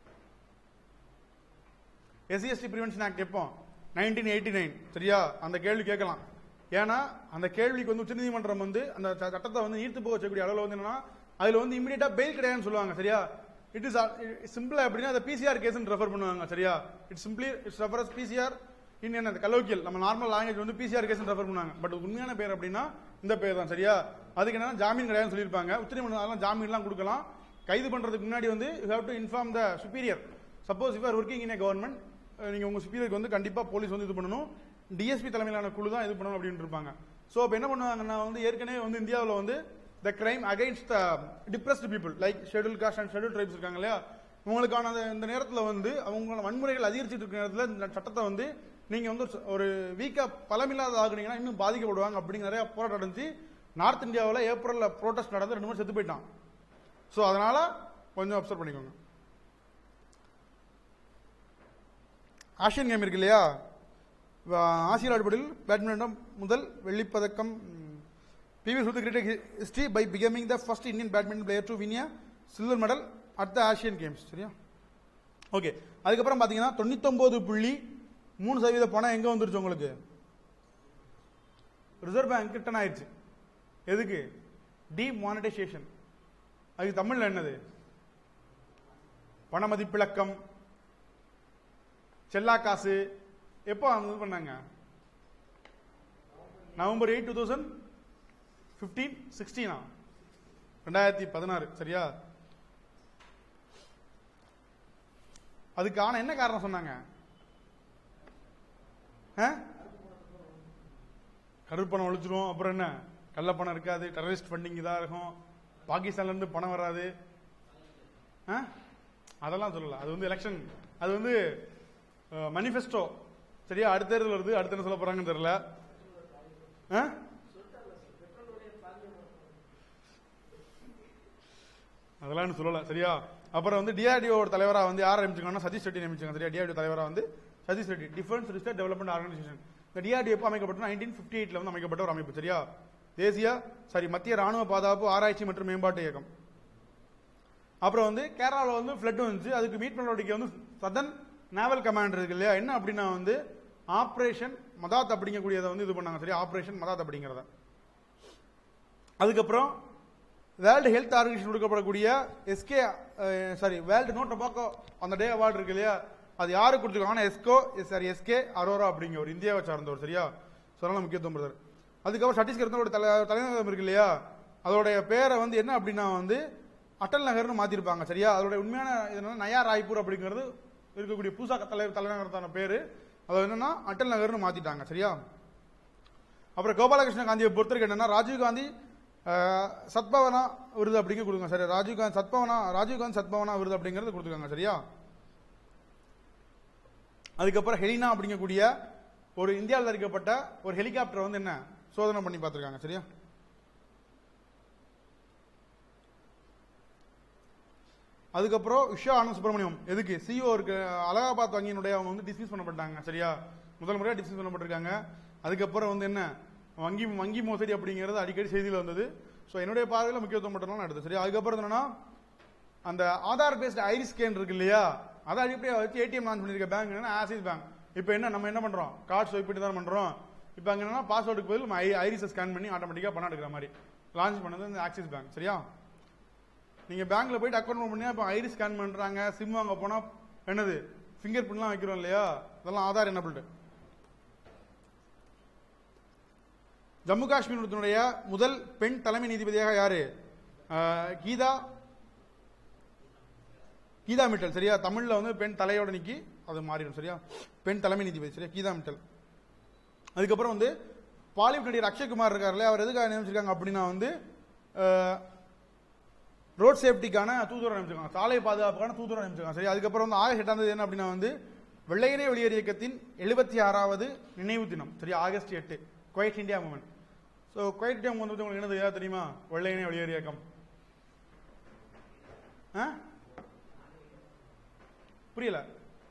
Speaker 1: எஸ்சிஎஸ்டி பிரிவென்ஷன் ஆக்ட் எப்போ நைன்டீன் எயிட்டி நைன் சரியா அந்த கேள்வி கேட்கலாம் ஏன்னா அந்த கேள்விக்கு வந்து உச்சநீதிமன்றம் வந்து அந்த ச- சட்டத்தை வந்து நீர்த்து போக வச்சக்கூடிய அளவில் வந்து என்னன்னா அதுல வந்து இமீடியட்டா பெயில் கிடையாதுன்னு சொல்லுவாங்க சரியா இட் இஸ் சிம்பிளா அப்படின்னா அந்த பிசிஆர் கேஸ் ரெஃபர் பண்ணுவாங்க சரியா it simply it's refers PCR in என்ன கலோக்கியல் நம்ம நார்மல் லாங்குவேஜ் வந்து பிசிஆர் கேஸ் ரெஃபர் பண்ணுவாங்க பட் உண்மையான பேர் அப்படின்னா இந்த பேர் தான் சரியா அதுக்கு என்னன்னா ஜாமீன் கிடையாதுன்னு சொல்லியிருப்பாங்க உச்சநீதிமன்றம் அதெல்லாம் ஜாமீன்லாம் கொடுக்கலாம் கைது பண்றதுக்கு முன்னாடி வந்து you have to inform the superior suppose if are working in a government நீங்க உங்க சுப்பீரியருக்கு வந்து கண்டிப்பா போலீஸ் வந்து இது பண்ணணும் டிஎஸ்பி தலைமையிலான குழு தான் இது பண்ணணும் அப்படின்னு இருப்பாங்க ஸோ இப்போ என்ன பண்ணுவாங்கன்னா வந்து ஏற்கனவே வந்து இந்தியாவில் வந்து the crime against the depressed people like schedule caste and schedule tribes இருக்காங்க இல்லையா உங்களுக்கான அந்த- இந்த நேரத்தில் வந்து அவங்களோட வன்முறைகள் அதிகரிச்சிட்டு இருக்கிற நேரத்தில் இந்த சட்டத்தை வந்து நீங்க வந்து ஒரு- ஒரு வீக்கா பலமில்லாத ஆகுனீங்கன்னா இன்னும் பாதிக்கப்படுவாங்க அப்படிங்கிற நிறைய போராட்டம் நடந்துச்சு நார்த் இந்தியாவில் ஏப்ரல்ல ப்ரோட்டஸ்ட் நடந்து ரெண்டு மூணு செத்து போயிட்டான் ஸோ அதனால கொஞ்சம் அப்சர்வ் பண்ணிக்கோங்க ஆசியன் கேம் இருக்கு இல்லையா வ- ஆசிய விளையாட்டுகளில் பேட்மிண்டன் முதல் வெள்ளிப்பதக்கம் P V Sindhu created history by becoming the first Indian badminton player to win silver medal at the Asian games சரியா ஓகே அதுக்கப்புறம் பார்த்தீங்கன்னா தொண்ணூத்தொம்பது புள்ளி மூணு சதவீத பணம் எங்கே வந்துருச்சு உங்களுக்கு ரிசர்வ் பேங்க் ரிட்டர்ன் ஆயிடுச்சு எதுக்கு டிமானிட்டைசேஷன் அதுக்கு தமிழ்ல என்னது பண மதிப்பிழக்கம் செல்லா காசு எப்போ அவங்க இது பண்ணாங்க November eight two thousand fifteen சிக்ஸ்டீனா ரெண்டாயிரத்தி பதினாறு சரியா அதுக்கான என்ன காரணம் சொன்னாங்க ஆ? கருப்பணம் ஒழிச்சிரும் அப்புறம் என்ன கள்ளப்பணம் இருக்காது டெரரிஸ்ட் ஃபண்டிங் இதா இருக்கும் பாகிஸ்தான்ல இருந்து பணம் வராது ஆ? அதெல்லாம் சொல்லல அது வந்து எலெக்ஷன் அது வந்து மனிஃபெஸ்டோ சரியா அடுத்த தேர்தல் வருது அடுத்து என்ன சொல்ல போறாங்கன்னு தெரியல ஆ? அதெல்லாம் இன்னும் சொல்லல சரியா அப்புறம் வந்து டிஆர்டிஓ தலைவரா வந்து யார் நியமிச்சிருக்காங்கன்னா சதீஷ் ரெட்டி நியமிச்சாங்க சரியா டிஆர்டிஓ தலைவரா வந்து Satish Reddy defence research development organisation இந்த இந்த டிஆர்டி எப்போ அமைக்கப்பட்ட நைன்டீன் ஃபிஃப்டி எயிட்ல வந்து அமைக்கப்பட்ட ஒரு அமைப்பு சரியா தேசிய சாரி மத்திய ராணுவ பாதுகாப்பு ஆராய்ச்சி மற்றும் மேம்பாட்டு இயக்கம் அப்புறம் வந்து கேரளாவில் வந்து ஃப்ளட் வந்துச்சு அதுக்கு மீட் நடவடிக்கை வந்து சதன் நேவல் கமாண்ட் இருக்கு இல்லையா என்ன அப்படின்னா வந்து ஆப்ரேஷன் மதாத் அப்படிங்கக்கூடியதை வந்து இது பண்ணாங்க சரியா ஆப்ரேஷன் மதாத் அப்படிங்கிறத அதுக்கப்புறம் வேர்ல்டு ஹெல்த் ஆர்கனைசேஷன் கொடுக்கப்படக்கூடிய எஸ்கே சாரி வேர்ல்டு நோ டொபாக்கோ அந்த டே அவார்டு இருக்கு இல்லையா அது யாருக்கு கொடுத்துருக்காங்கன்னா எஸ்கோ சாரி எஸ்கே அரோரா அப்படிங்கிற ஒரு இந்தியாவை சார்ந்தவர் சரியா சொல்லலாம் முக்கியத்துவம் பிரதர் அதுக்கப்புறம் சத்தீஸ்கர் ஒரு தலை தலைநகரம் இருக்கு இல்லையா அதோடைய பேரை வந்து என்ன அப்படின்னா வந்து அட்டல் நகர்னு மாத்திருப்பாங்க சரியா அதோட உண்மையான இது என்னன்னா நயா ராய்ப்பூர் அப்படிங்கிறது இருக்கக்கூடிய பூசா தலை தலைநகரத்தான பேரு அது என்னன்னா அட்டல் நகர்னு மாத்திட்டாங்க சரியா அப்புறம் கோபாலகிருஷ்ண காந்தியை பொறுத்தவரைக்கும் என்னன்னா ராஜீவ் காந்தி அஹ், சத்பவனா விருது அப்படிங்க கொடுங்க சரி ராஜீவ் காந்தி சத்பவனா ராஜீவ் காந்தி சத்பவனா விருது அப்படிங்கிறது கொடுத்துருக்காங்க சரியா அதுக்கப்புறம் ஹெலினா அப்படிங்கக்கூடிய ஒரு இந்தியாவில் தயாரிக்கப்பட்ட ஒரு ஹெலிகாப்டர் வந்து என்ன சோதனை பண்ணி பார்த்திருக்காங்க சரியா அதுக்கப்புறம் உஷா ஆனந்த் சுப்பிரமணியம் எதுக்கு சிஓ இருக்கு அலகாபாத் வங்கியினுடைய அவங்க வந்து டிஸ்மிஸ் பண்ணப்பட்டாங்க சரியா முதல் முறையா டிஸ்மிஸ் பண்ணப்பட்டிருக்காங்க அதுக்கப்புறம் வந்து என்ன வங்கி வங்கி மோசடி அப்படிங்கிறது அடிக்கடி செய்தியில் வந்தது ஸோ என்னுடைய பார்வையில் முக்கியத்துவம் மட்டும் தான் எடுத்து சரியா அதுக்கப்புறம் என்னன்னா அந்த ஆதார் பேஸ்ட் ஐரிஸ் ஸ்கேன் இருக்கு இல்லையா அதை அடிப்படையாக வச்சு ஏடிஎம் லான்ச் பண்ணிருக்க பேங்க் என்னன்னா ஆசிஸ் பேங்க் இப்போ என்ன நம்ம என்ன பண்றோம் கார்டு ஸ்வைப் பண்ணி தான் பண்றோம் இப்போ அங்க என்னன்னா பாஸ்வேர்டுக்கு பதில் நம்ம ஐரிஸை ஸ்கேன் பண்ணி ஆட்டோமேட்டிக்காக பணம் எடுக்கிற மாதிரி லான்ச் பண்ணது இந்த ஆக்சிஸ் பேங்க் சரியா நீங்க பேங்க்ல போயிட்டு அக்கௌண்ட் ஓபன் பண்ணி இப்போ ஐரிஸ் ஸ்கேன் பண்றாங்க சிம் வாங்க போனா என்னது ஃபிங்கர் பிரிண்ட்லாம் வைக்கிறோம் இல்லையா இதெல்லாம் ஆதார் என்ன ஜம்மு காஷ்மீரத்தினுடைய முதல் பெண் தலைமை நீதிபதியாக யாரு ஆஹ், கீதா கீதா மிட்டல் சரியா தமிழ்ல வந்து பெண் தலையோட நிக்கி அது மாறிடும் சரியா பெண் தலைமை நீதிபதி சரியா கீதா மிட்டல் அதுக்கப்புறம் வந்து பாலிவுட் நடிகர் அக்ஷய்குமார் இருக்காருல்ல அவர் எதுக்காக நியமிச்சிருக்காங்க அப்படின்னா வந்து ரோட் சேஃப்டிக்கான தூதுவரை நியமிச்சிருக்காங்க சாலை பாதுகாப்புக்கான தூதுவரை நியமிச்சிருக்காங்க சரி அதுக்கப்புறம் வந்து ஆகஸ்ட் எட்டாம் தேதி என்ன அப்படின்னா வந்து வெள்ளையனே வெளியேறு இயக்கத்தின் எழுபத்தி ஆறாவது நினைவு தினம் சரி ஆகஸ்ட் எட்டு quit India movement so quit India movement வந்து உங்களுக்கு என்னது ஏதாவது தெரியுமா வெள்ளையனே வெளியேறு இயக்கம் ஆ புரியல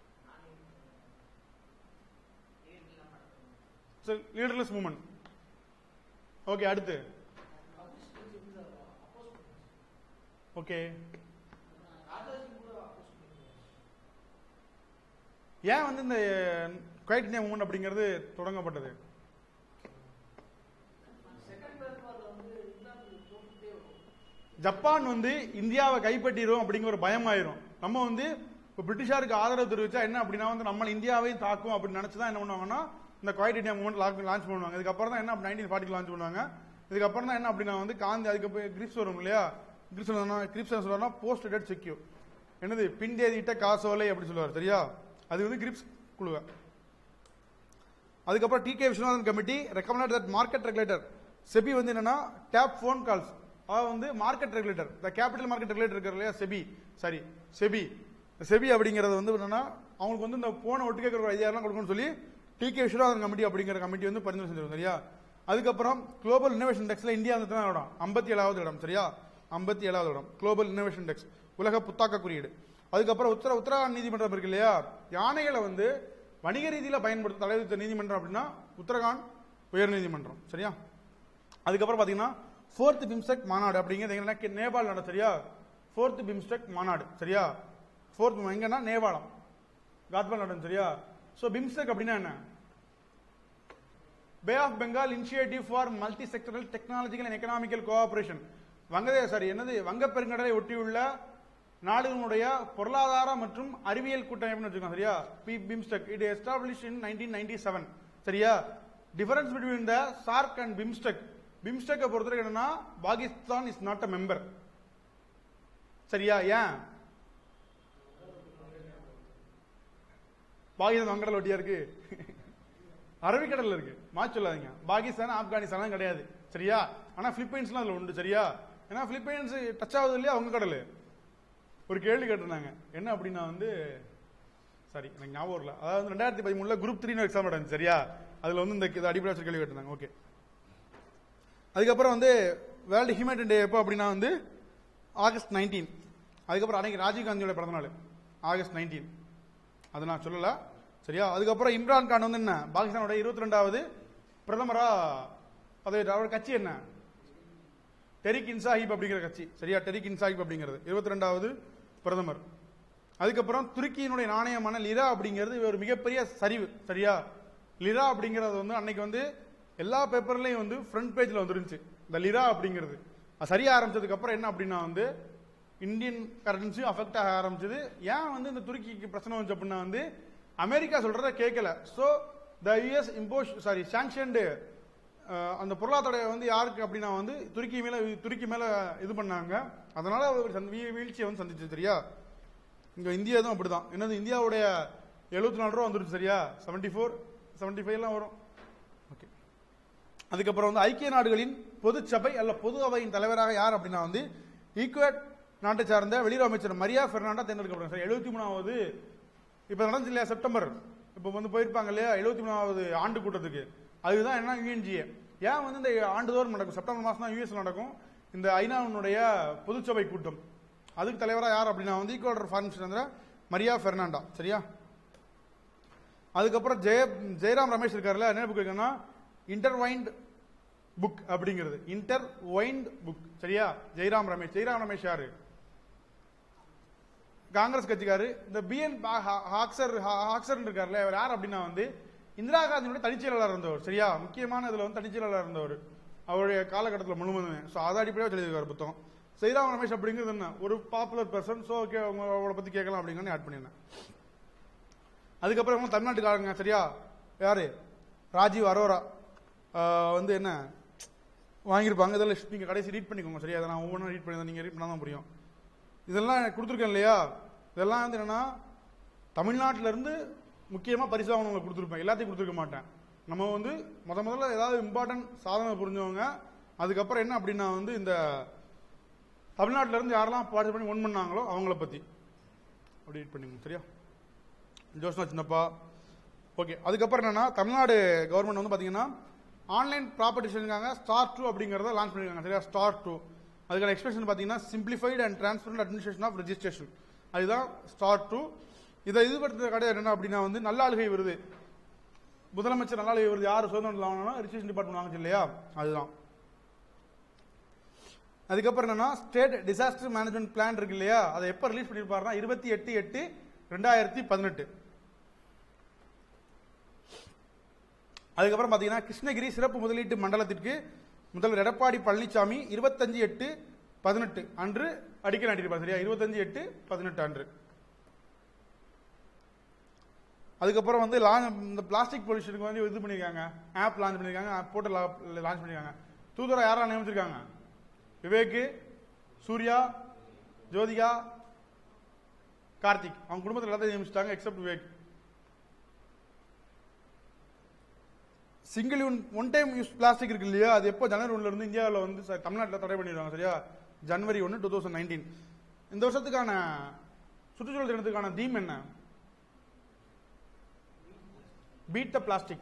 Speaker 1: லீடர்லெஸ் மூமெண்ட் ஓகே அடுத்து ஓகே ஏன் வந்து இந்த குவைட் இந்தியா மூமெண்ட் அப்படிங்கிறது தொடங்கப்பட்டது ஜப்பான் வந்து இந்தியாவை கைப்பற்றிடும் அப்படிங்கிற ஒரு பயம் ஆயிரும் நம்ம வந்து இப்போ பிரிட்டிஷாருக்கு ஆதரவு தெரிவிச்சா என்ன அப்படின்னா வந்து நம்ம இந்தியாவையும் தாக்கும் அப்படின்னு நினைச்சு தான் என்ன பண்ணுவாங்கன்னா இந்த குவைட் இந்தியா மூமெண்ட் லான்ச் பண்ணுவாங்க இதுக்கப்புறம் தான் என்ன நைன்டீன் ஃபார்ட்டி லான்ச் பண்ணுவாங்க இதுக்கப்புறம் தான் என்ன அப்படின்னா வந்து காந்தி அதுக்கு கிரிப்ஸ் வரும் இல்லையா கிரிப்ஸ் கிரிப்ஸ் சொல்லுவாருன்னா போஸ்ட் டேட் செக்யூர் என்னது பின்தேதியிட்ட காசோலை அப்படி சொல்லுவார் சரியா அது வந்து கிரிப்ஸ் குழுவை அதுக்கப்புறம் T K Viswanathan committee recommended that market regulator SEBI வந்து என்னன்னா டேப் ஃபோன் கால்ஸ் அதாவது வந்து market regulator the capital market regulator இருக்கார் இல்லையா செபி சாரி செபி செபி அப்படிங்கிறது வந்து என்னன்னா அவங்களுக்கு வந்து இந்த போனை ஒட்டு கேட்கற ஒரு ஐடியாலாம் கொடுக்கணும்னு சொல்லி டி கே விஸ்வநாதன் கமிட்டி அப்படிங்கிற கமிட்டி வந்து பரிந்துரை செஞ்சிருக்கும் சரியா அதுக்கப்புறம் குளோபல் இன்னோவேஷன் இண்டெக்ஸ்ல இந்தியா வந்து தான் இடம் ஐம்பத்தி ஏழாவது இடம் சரியா ஐம்பத்தி ஏழாவது இடம் குளோபல் இன்னோவேஷன் இண்டெக்ஸ் உலக புத்தாக்க குறியீடு அதுக்கப்புறம் உத்தர உத்தரகாண்ட் நீதிமன்றம் இருக்கு இல்லையா யானைகளை வந்து வணிக ரீதியில பயன்படுத்த தடை விதித்த நீதிமன்றம் அப்படின்னா உத்தரகாண்ட் உயர் நீதிமன்றம் சரியா அதுக்கப்புறம் பாத்தீங்கன்னா ஃபோர்த் பிம்ஸ்டெக் மாநாடு அப்படிங்கிறது எங்கன்னா கே- நேபாள் நாடு சரியா ஃபோர்த் பிம்ஸ்டெக் மாநாடு சரியா ஃபோர்த் எங்கன்னா நேபாளம் காத்பால் நாடு சரியா ஸோ பிம்ஸ்டெக் அப்படின்னா என்ன bay of Bengal initiative for multi sectoral technological and economical cooperation வங்கதே சாரி என்னது வங்க பெருங்கடலை ஒட்டியுள்ள நாடுகளுடைய பொருளாதார மற்றும் அறிவியல் கூட்டமைப்புன்னு வச்சுக்கோங்க சரியா B BIMSTEC it establish in nineteen ninety seven சரியா difference between the SAARC and BIMSTEC பிம்ஸ்டெக்கை பொறுத்தவரைக்கும் என்னன்னா Pakistan is not a member சரியா ஏன் பாகிஸ்தான் வங்கடல் ஒட்டியா இருக்கு அரபிக்கடல்ல இருக்கு மாற்றி சொல்லாதீங்க பாகிஸ்தான் ஆப்கானிஸ்தான் கிடையாது சரியா ஆனா பிலிப்பைன்ஸ்லாம் அதுல உண்டு சரியா ஏன்னா பிலிப்பைன்ஸ் டச் ஆகுது இல்லையா அவங்க கடல் ஒரு கேள்வி கேட்டிருந்தாங்க என்ன அப்படின்னா வந்து சாரி எனக்கு ஞாபகம் இல்ல அதாவது ரெண்டாயிரத்தி பதிமூணுல குரூப் த்ரீ எக்ஸாம் நடந்துச்சு சரியா அதுல வந்து இந்த இது அடிப்படை வச்சு கேள்வி கேட்டிருந்தாங்க ஓகே அதுக்கப்புறம் வந்து வேர்ல்டு ஹியூமன் டே எப்போ அப்படின்னா வந்து ஆகஸ்ட் நைன்டீன் அதுக்கப்புறம் அன்னைக்கு ராஜீவ் காந்தியோட பிறந்தநாள் ஆகஸ்ட் நைன்டீன் அது நான் சொல்லல சரியா அதுக்கப்புறம் இம்ரான் கான் வந்து என்ன பாகிஸ்தானோட இருபத்தி ரெண்டாவது பிரதமரா பதவி அவர் கட்சி என்ன டெரிக் இன்சாஹிப் அப்படிங்கிற கட்சி சரியா டெரிக் இன்சாஹிப் அப்படிங்கிறது இருபத்தி ரெண்டாவது பிரதமர் அதுக்கப்புறம் துருக்கியினுடைய நாணயமான லிரா அப்படிங்கிறது ஒரு மிகப்பெரிய சரிவு சரியா லிரா அப்படிங்கிறது வந்து அன்னைக்கு வந்து எல்லா பேப்பர்லயும் வந்து ஃப்ரண்ட் பேஜ்ல வந்துருந்துச்சு இந்த லிரா அப்படிங்கிறது அது சரியா ஆரம்பிச்சதுக்கு அப்புறம் என்ன அப்படின்னா வந்து இந்தியன் கரன்சி அஃபெக்ட் ஆக ஆரம்பிச்சது ஏன் வந்து இந்த துருக்கிக்கு பிரச்சனை வந்துச்சு அப்படின்னா வந்து அமெரிக்கா சொல்றத கேட்கல so the US impose sorry sanctioned அந்த பொருளாதார வந்து யாருக்கு அப்படின்னா வந்து துருக்கி மேல துருக்கி மேல இது பண்ணாங்க அதனால ஒரு சந்தி- வீ- வீழ்ச்சியை வந்து சந்திச்சு சரியா இங்க இந்தியா தான் அப்படிதான் என்னது இந்தியாவுடைய எழுபத்தி நாலு ரூபா வந்துருச்சு சரியா செவன்டி ஃபோர் செவன்டி ஃபைவ்லாம் வரும் ஓகே அதுக்கப்புறம் வந்து ஐக்கிய நாடுகளின் பொதுச்சபை அல்ல பொது அவையின் தலைவராக யார் அப்படின்னா வந்து ஈக்குவேட் நாட்டை சார்ந்த வெளியுறவு அமைச்சர் மரியா பெர்னாண்டா தேர்ந்தெடுக்கப்படுறாங்க சார் எழுபத்தி மூணாவது இப்போ நடந்துச்சு இல்லையா செப்டம்பர் இப்போ வந்து போயிருப்பாங்க இல்லையா எழுபத்தி மூணாவது ஆண்டு கூட்டத்துக்கு அதுதான் என்ன யூஎன்ஜிஏ ஏன் வந்து இந்த ஆண்டுதோறும் நடக்கும் செப்டம்பர் மாதம் தான் யூஎஸ் நடக்கும் இந்த ஐநாவினுடைய பொதுச்சபை கூட்டம் அதுக்கு தலைவராக யார் அப்படின்னா வந்து ஈக்குவல் ஃபாரின் சேர்ந்த மரியா பெர்னாண்டா சரியா அதுக்கப்புறம் ஜெய ஜெயராம் ரமேஷ் இருக்காருல்ல என்ன புக் இருக்குன்னா இன்டர்வைண்ட் புக் அப்படிங்கிறது இன்டர் வைண்ட் புக் சரியா ஜெயராம் ரமேஷ் ஜெயராம் ரமேஷ் யாரு காங்கிரஸ் கட்சிக்காரு இந்த பிஎன் ஹாக்சர் ஹாக்சர் இருக்காருல்ல இவர் யார் அப்படின்னா வந்து இந்திரா காந்தியோட தனிச்செயலாளர் இருந்தவர் சரியா முக்கியமான இதுல வந்து தனிச்செயலாளர் இருந்தவர் அவருடைய காலகட்டத்தில் முழுவதுமே ஸோ அதை அடிப்படையாக எழுதியிருக்காரு புத்தகம் ஜெயராம் ரமேஷ் அப்படிங்கிறது என்ன ஒரு பாப்புலர் பர்சன் ஸோ ஓகே அவங்கள பத்தி கேட்கலாம் அப்படிங்கன்னு ஆட் பண்ணியிருந்தேன் அதுக்கப்புறம் இவங்க தமிழ்நாட்டுக்காரங்க சரியா யாரு ராஜீவ் அரோரா ஆஹ் வந்து என்ன வாங்கியிருப்பாங்க இதெல்லாம் நீங்க கடைசி ரீட் பண்ணிக்கோங்க சரியா அதை நான் ஒவ்வொன்றும் ரீட் பண்ணி நீங்க ரீட் பண்ணா தான் புரியும் இதெல்லாம் எனக்கு கொடுத்துருக்கேன் இல்லையா இதெல்லாம் வந்து என்னன்னா தமிழ்நாட்டில இருந்து முக்கியமா பரிசா உங்களுக்கு கொடுத்துருப்பேன் எல்லாத்தையும் கொடுத்துருக்க மாட்டேன் நம்ம வந்து முத முதல்ல ஏதாவது இம்பார்ட்டன்ட் சாதனை புரிஞ்சவங்க அதுக்கப்புறம் என்ன அப்படின்னா வந்து இந்த தமிழ்நாட்டில இருந்து யாரெல்லாம் பார்ட்டிசிபேட் பண்ணி ஒன் பண்ணாங்களோ அவங்கள பத்தி அப்படி ரீட் பண்ணிக்கோங்க சரியா ஜோஷ்னா சின்னப்பா ஓகே அதுக்கப்புறம் என்னன்னா தமிழ்நாடு கவர்மெண்ட் வந்து பாத்தீங்கன்னா ஆன்லைன் ப்ராப்பர்ட்டி செஞ்சாங்க ஸ்டார் டூ அப்படிங்கறத லான்ச் பண்ணிருக்காங்க சரியா ஸ்டார் டூ அதுக்கான எக்ஸ்பிரஷன் பாத்தீங்கன்னா simplified and transparent administration of registration அதுதான் ஸ்டார் டூ இதை இதுபடுத்த கடை என்னன்னா அப்படின்னா வந்து நல்லாளுகை விருது முதலமைச்சர் நல்லாளுகை விருது யார் சுதந்திரம் வாங்கினா ரிஜிஸ்ட்ரேஷன் டிபார்ட்மெண்ட் வாங்குச்சு இல்லையா அதுதான் அதுக்கப்புறம் என்னன்னா ஸ்டேட் டிசாஸ்டர் மேனேஜ்மெண்ட் பிளான் இருக்கு இல்லையா அதை எப்ப ரிலீஸ் பண்ணிருப்பாருன்னா இருபத்தி எட்டு எட்டு ரெண்டாயிரத்தி பதினெட்டு அதுக்கப்புறம் பாத்தீங்கன்னா கிருஷ்ணகிரி சிறப்பு முதலீட்டு மண்டலத்திற்கு முதல்வர் எடப்பாடி பழனிசாமி இருபத்தஞ்சு எட்டு பதினெட்டு அன்று அடிக்கல் நாட்டியிருப்பார் சரியா இருபத்தஞ்சு எட்டு பதினெட்டு அன்று அதுக்கப்புறம் வந்து லா- இந்த பிளாஸ்டிக் பொல்யூஷனுக்கு வந்து இது பண்ணிருக்காங்க ஆப் லான்ச் பண்ணிருக்காங்க போர்ட்டல் லான்ச் பண்ணிருக்காங்க தூதுவரை யாரா நியமிச்சிருக்காங்க விவேக் சூர்யா ஜோதிகா கார்த்திக் அவங்க குடும்பத்தில் எல்லாத்தையும் நியமிச்சிட்டாங்க except Vivek single use one time use plastic இருக்கு இல்லையா அது எப்போ ஜனவரி ஒன்ல இருந்து இந்தியாவில் வந்து ச- தமிழ்நாட்டில் தடை பண்ணிடுவாங்க சரியா ஜனவரி ஒன்று டூ தௌசண்ட் நைன்டீன் இந்த வருஷத்துக்கான சுற்றுச்சூழல் தினத்துக்கான தீம் என்ன பீட் த பிளாஸ்டிக்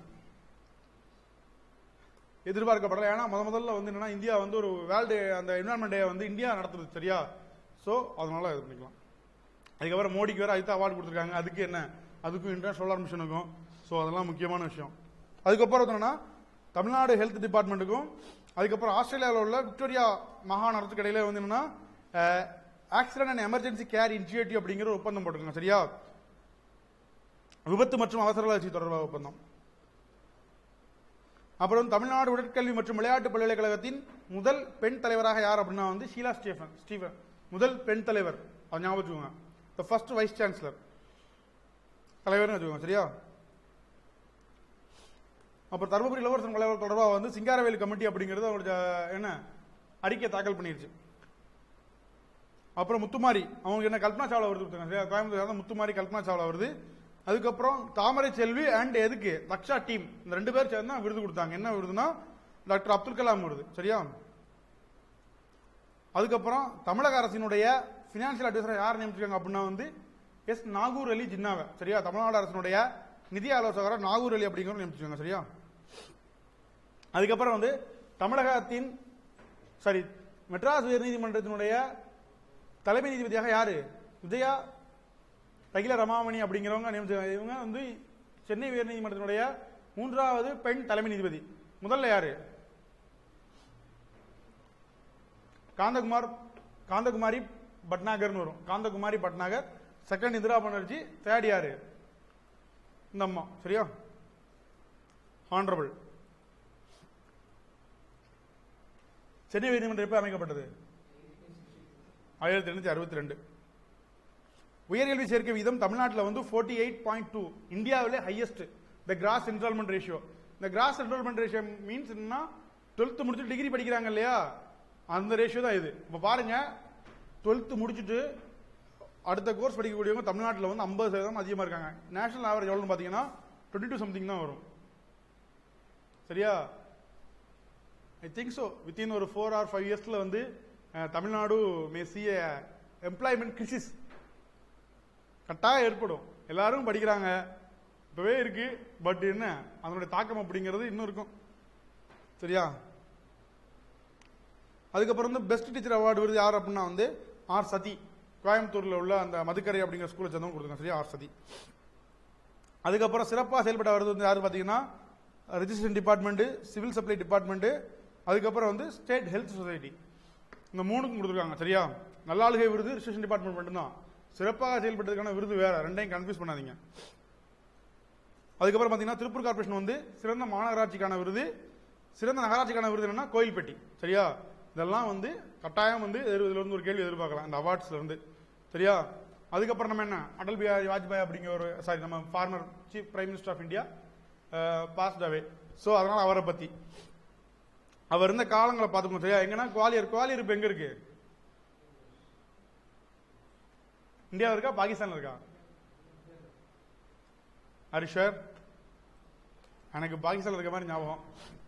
Speaker 1: எதிர்பார்க்கப்படல ஏன்னா முத முதல்ல வந்து என்னன்னா இந்தியா வந்து ஒரு வேர்ல்டு அந்த என்வரான்மெண்ட் டே வந்து இந்தியா நடத்துது சரியா ஸோ அதனால இது பண்ணிக்கலாம் அதுக்கப்புறம் மோடிக்கு வேற அதுக்கு அவார்டு கொடுத்துருக்காங்க அதுக்கு என்ன அதுக்கும் இந்தியன் சோலார் மிஷனுக்கும் ஸோ அதெல்லாம் முக்கியமான விஷயம் அதுக்கப்புறம் என்னன்னா தமிழ்நாடு ஹெல்த் டிபார்ட்மெண்ட்டுக்கும் அதுக்கப்புறம் ஆஸ்திரேலியாவில் உள்ள விக்டோரியா மாகாணத்துக்கு இடையில வந்து என்னன்னா accident and emergency care initiative அப்படிங்கிற ஒரு ஒப்பந்தம் போட்டிருக்காங்க சரியா விபத்து மற்றும் அவசர வளர்ச்சி தொடர்பாக ஒப்பந்தம் அப்புறம் தமிழ்நாடு உடற்கல்வி மற்றும் விளையாட்டு பல்கலைக்கழகத்தின் முதல் பெண் தலைவராக யார் அப்படின்னா வந்து ஷீலா ஸ்டீஃபன் ஸ்டீஃபன் முதல் பெண் தலைவர் அது ஞாபகம் வச்சுக்கோங்க த ஃபர்ஸ்ட் வைஸ் சான்சலர் தலைவர்னு வச்சுக்கோங்க சரியா அப்புறம் தருமபுரி இளவரசன் தலைவர் தொடர்பாக வந்து சிங்காரவேலு கமிட்டி அப்படிங்கிறது அவருடைய என்ன அறிக்கை தாக்கல் பண்ணிருச்சு அப்புறம் முத்துமாரி அவங்க என்ன கல்பனா சாவ்லா வருது கொடுத்தாங்க சரியா கோயம்புத்தூர் தான் முத்துமாரி கல்பனா சாவ்லா வருது அதுக்கப்புறம் தாமரை செல்வி அண்ட் எதுக்கு லக்ஷா டீம் இந்த ரெண்டு பேர் சேர்ந்து தான் விருது கொடுத்தாங்க என்ன விருதுனா டாக்டர் அப்துல் கலாம் விருது சரியா அதுக்கப்புறம் தமிழக அரசினுடைய பினான்சியல் அட்வைசர் யார் நியமிச்சிருக்காங்க அப்படின்னா வந்து எஸ் நாகூர் அலி ஜின்னாவை சரியா தமிழ்நாடு அரசினுடைய நிதி ஆலோசகராக நாகூர் அலி அப்படிங்கிற நியமிச்சிருக்காங்க சரியா அதுக்கப்புறம் வந்து தமிழகத்தின் சாரி மெட்ராஸ் உயர்நீதிமன்றத்தினுடைய தலைமை நீதிபதியாக யாரு விஜயா ரகில ரமாமணி அப்படிங்கிறவங்க நியமிச்சாங்க இவங்க வந்து சென்னை உயர்நீதிமன்றத்தினுடைய மூன்றாவது பெண் தலைமை நீதிபதி முதல்ல யாரு காந்தகுமார் காந்தகுமாரி பட்நாகர்னு வரும் காந்தகுமாரி பட்நாகர் செகண்ட் இந்திரா பானர்ஜி தேர்ட் யாரு இந்த அம்மா சரியா ஹானரபிள் சென்னை உயர்நீதிமன்றம் எப்ப அமைக்கப்பட்டது ஆயிரத்தி எண்ணூத்தி அறுபத்தி ரெண்டு உயர்கல்வி சேர்க்கை வீதம் தமிழ்நாட்டில் வந்து 48.2 எயிட் பாயிண்ட் டூ இந்தியாவிலே highest the gross enrolment ratio இந்த கிராஸ் என்ரோல்மெண்ட் ரேஷியோ மீன்ஸ் என்னன்னா டுவெல்த் முடிச்சு டிகிரி படிக்கிறாங்க இல்லையா அந்த ரேஷியோ தான் இது இப்போ பாருங்க டுவெல்த் முடிச்சுட்டு அடுத்த கோர்ஸ் படிக்கக்கூடியவங்க தமிழ்நாட்டில் வந்து ஐம்பது சதவீதம் அதிகமாக இருக்காங்க நேஷனல் ஆவரேஜ் எவ்வளோன்னு பார்த்தீங்கன்னா டுவெண்ட்டி டூ சம்திங் தான் வரும் சரியா ஐ திங்க் ஸோ வித்தின் ஒரு ஃபோர் ஆர் ஃபைவ் இயர்ஸில் வந்து ah, Tamil Nadu may see employment crisis கட்டாயம் ஏற்படும் எல்லாரும் படிக்கிறாங்க இப்பவே இருக்கு பட் என்ன அதனுடைய தாக்கம் அப்படிங்கிறது இன்னும் இருக்கும் சரியா அதுக்கப்புறம் வந்து பெஸ்ட் டீச்சர் அவார்டு விருது யார் அப்படின்னா வந்து ஆர் சதி கோயம்புத்தூர்ல உள்ள அந்த மதுக்கரை அப்படிங்கிற ஸ்கூலை சேர்ந்தவங்க கொடுத்துருக்காங்க சரியா ஆர் சதி அதுக்கப்புறம் சிறப்பாக செயல்பட்ட வருது வந்து யாரு பார்த்தீங்கன்னா registration department civil supply department அதுக்கப்புறம் வந்து ஸ்டேட் ஹெல்த் சொசைட்டி இந்த மூணுக்கும் கொடுத்துருக்காங்க சரியா நல்லாளுகை விருது ரிஜிஸ்ட்ரேஷன் டிபார்ட்மெண்ட் மட்டும்தான் சிறப்பாக செயல்பட்டதுக்கான விருது வேற ரெண்டையும் கன்ஃபியூஸ் பண்ணாதீங்க அதுக்கப்புறம் பார்த்தீங்கன்னா திருப்பூர் கார்பரேஷன் வந்து சிறந்த மாநகராட்சிக்கான விருது சிறந்த நகராட்சிக்கான விருது என்னன்னா கோயில்பட்டி சரியா இதெல்லாம் வந்து கட்டாயம் வந்து எதிர்- இதுல இருந்து ஒரு கேள்வி எதிர்பார்க்கலாம் இந்த அவார்ட்ஸ்ல இருந்து சரியா அதுக்கப்புறம் நம்ம என்ன அடல் பிஹாரி வாஜ்பாய் அப்படிங்கிற ஒரு சாரி நம்ம former chief prime minister of India passed away so அதனால அவரை பத்தி அவர் இருந்த காலங்களை பார்த்துக்கணும் சரியா எங்கன்னா குவாலியர் குவாலியர் இப்போ எங்க இருக்கு இந்தியாவில் இருக்கா பாகிஸ்தான்ல இருக்கா ஹரிஷர் எனக்கு பாகிஸ்தான்ல இருக்க மாதிரி ஞாபகம்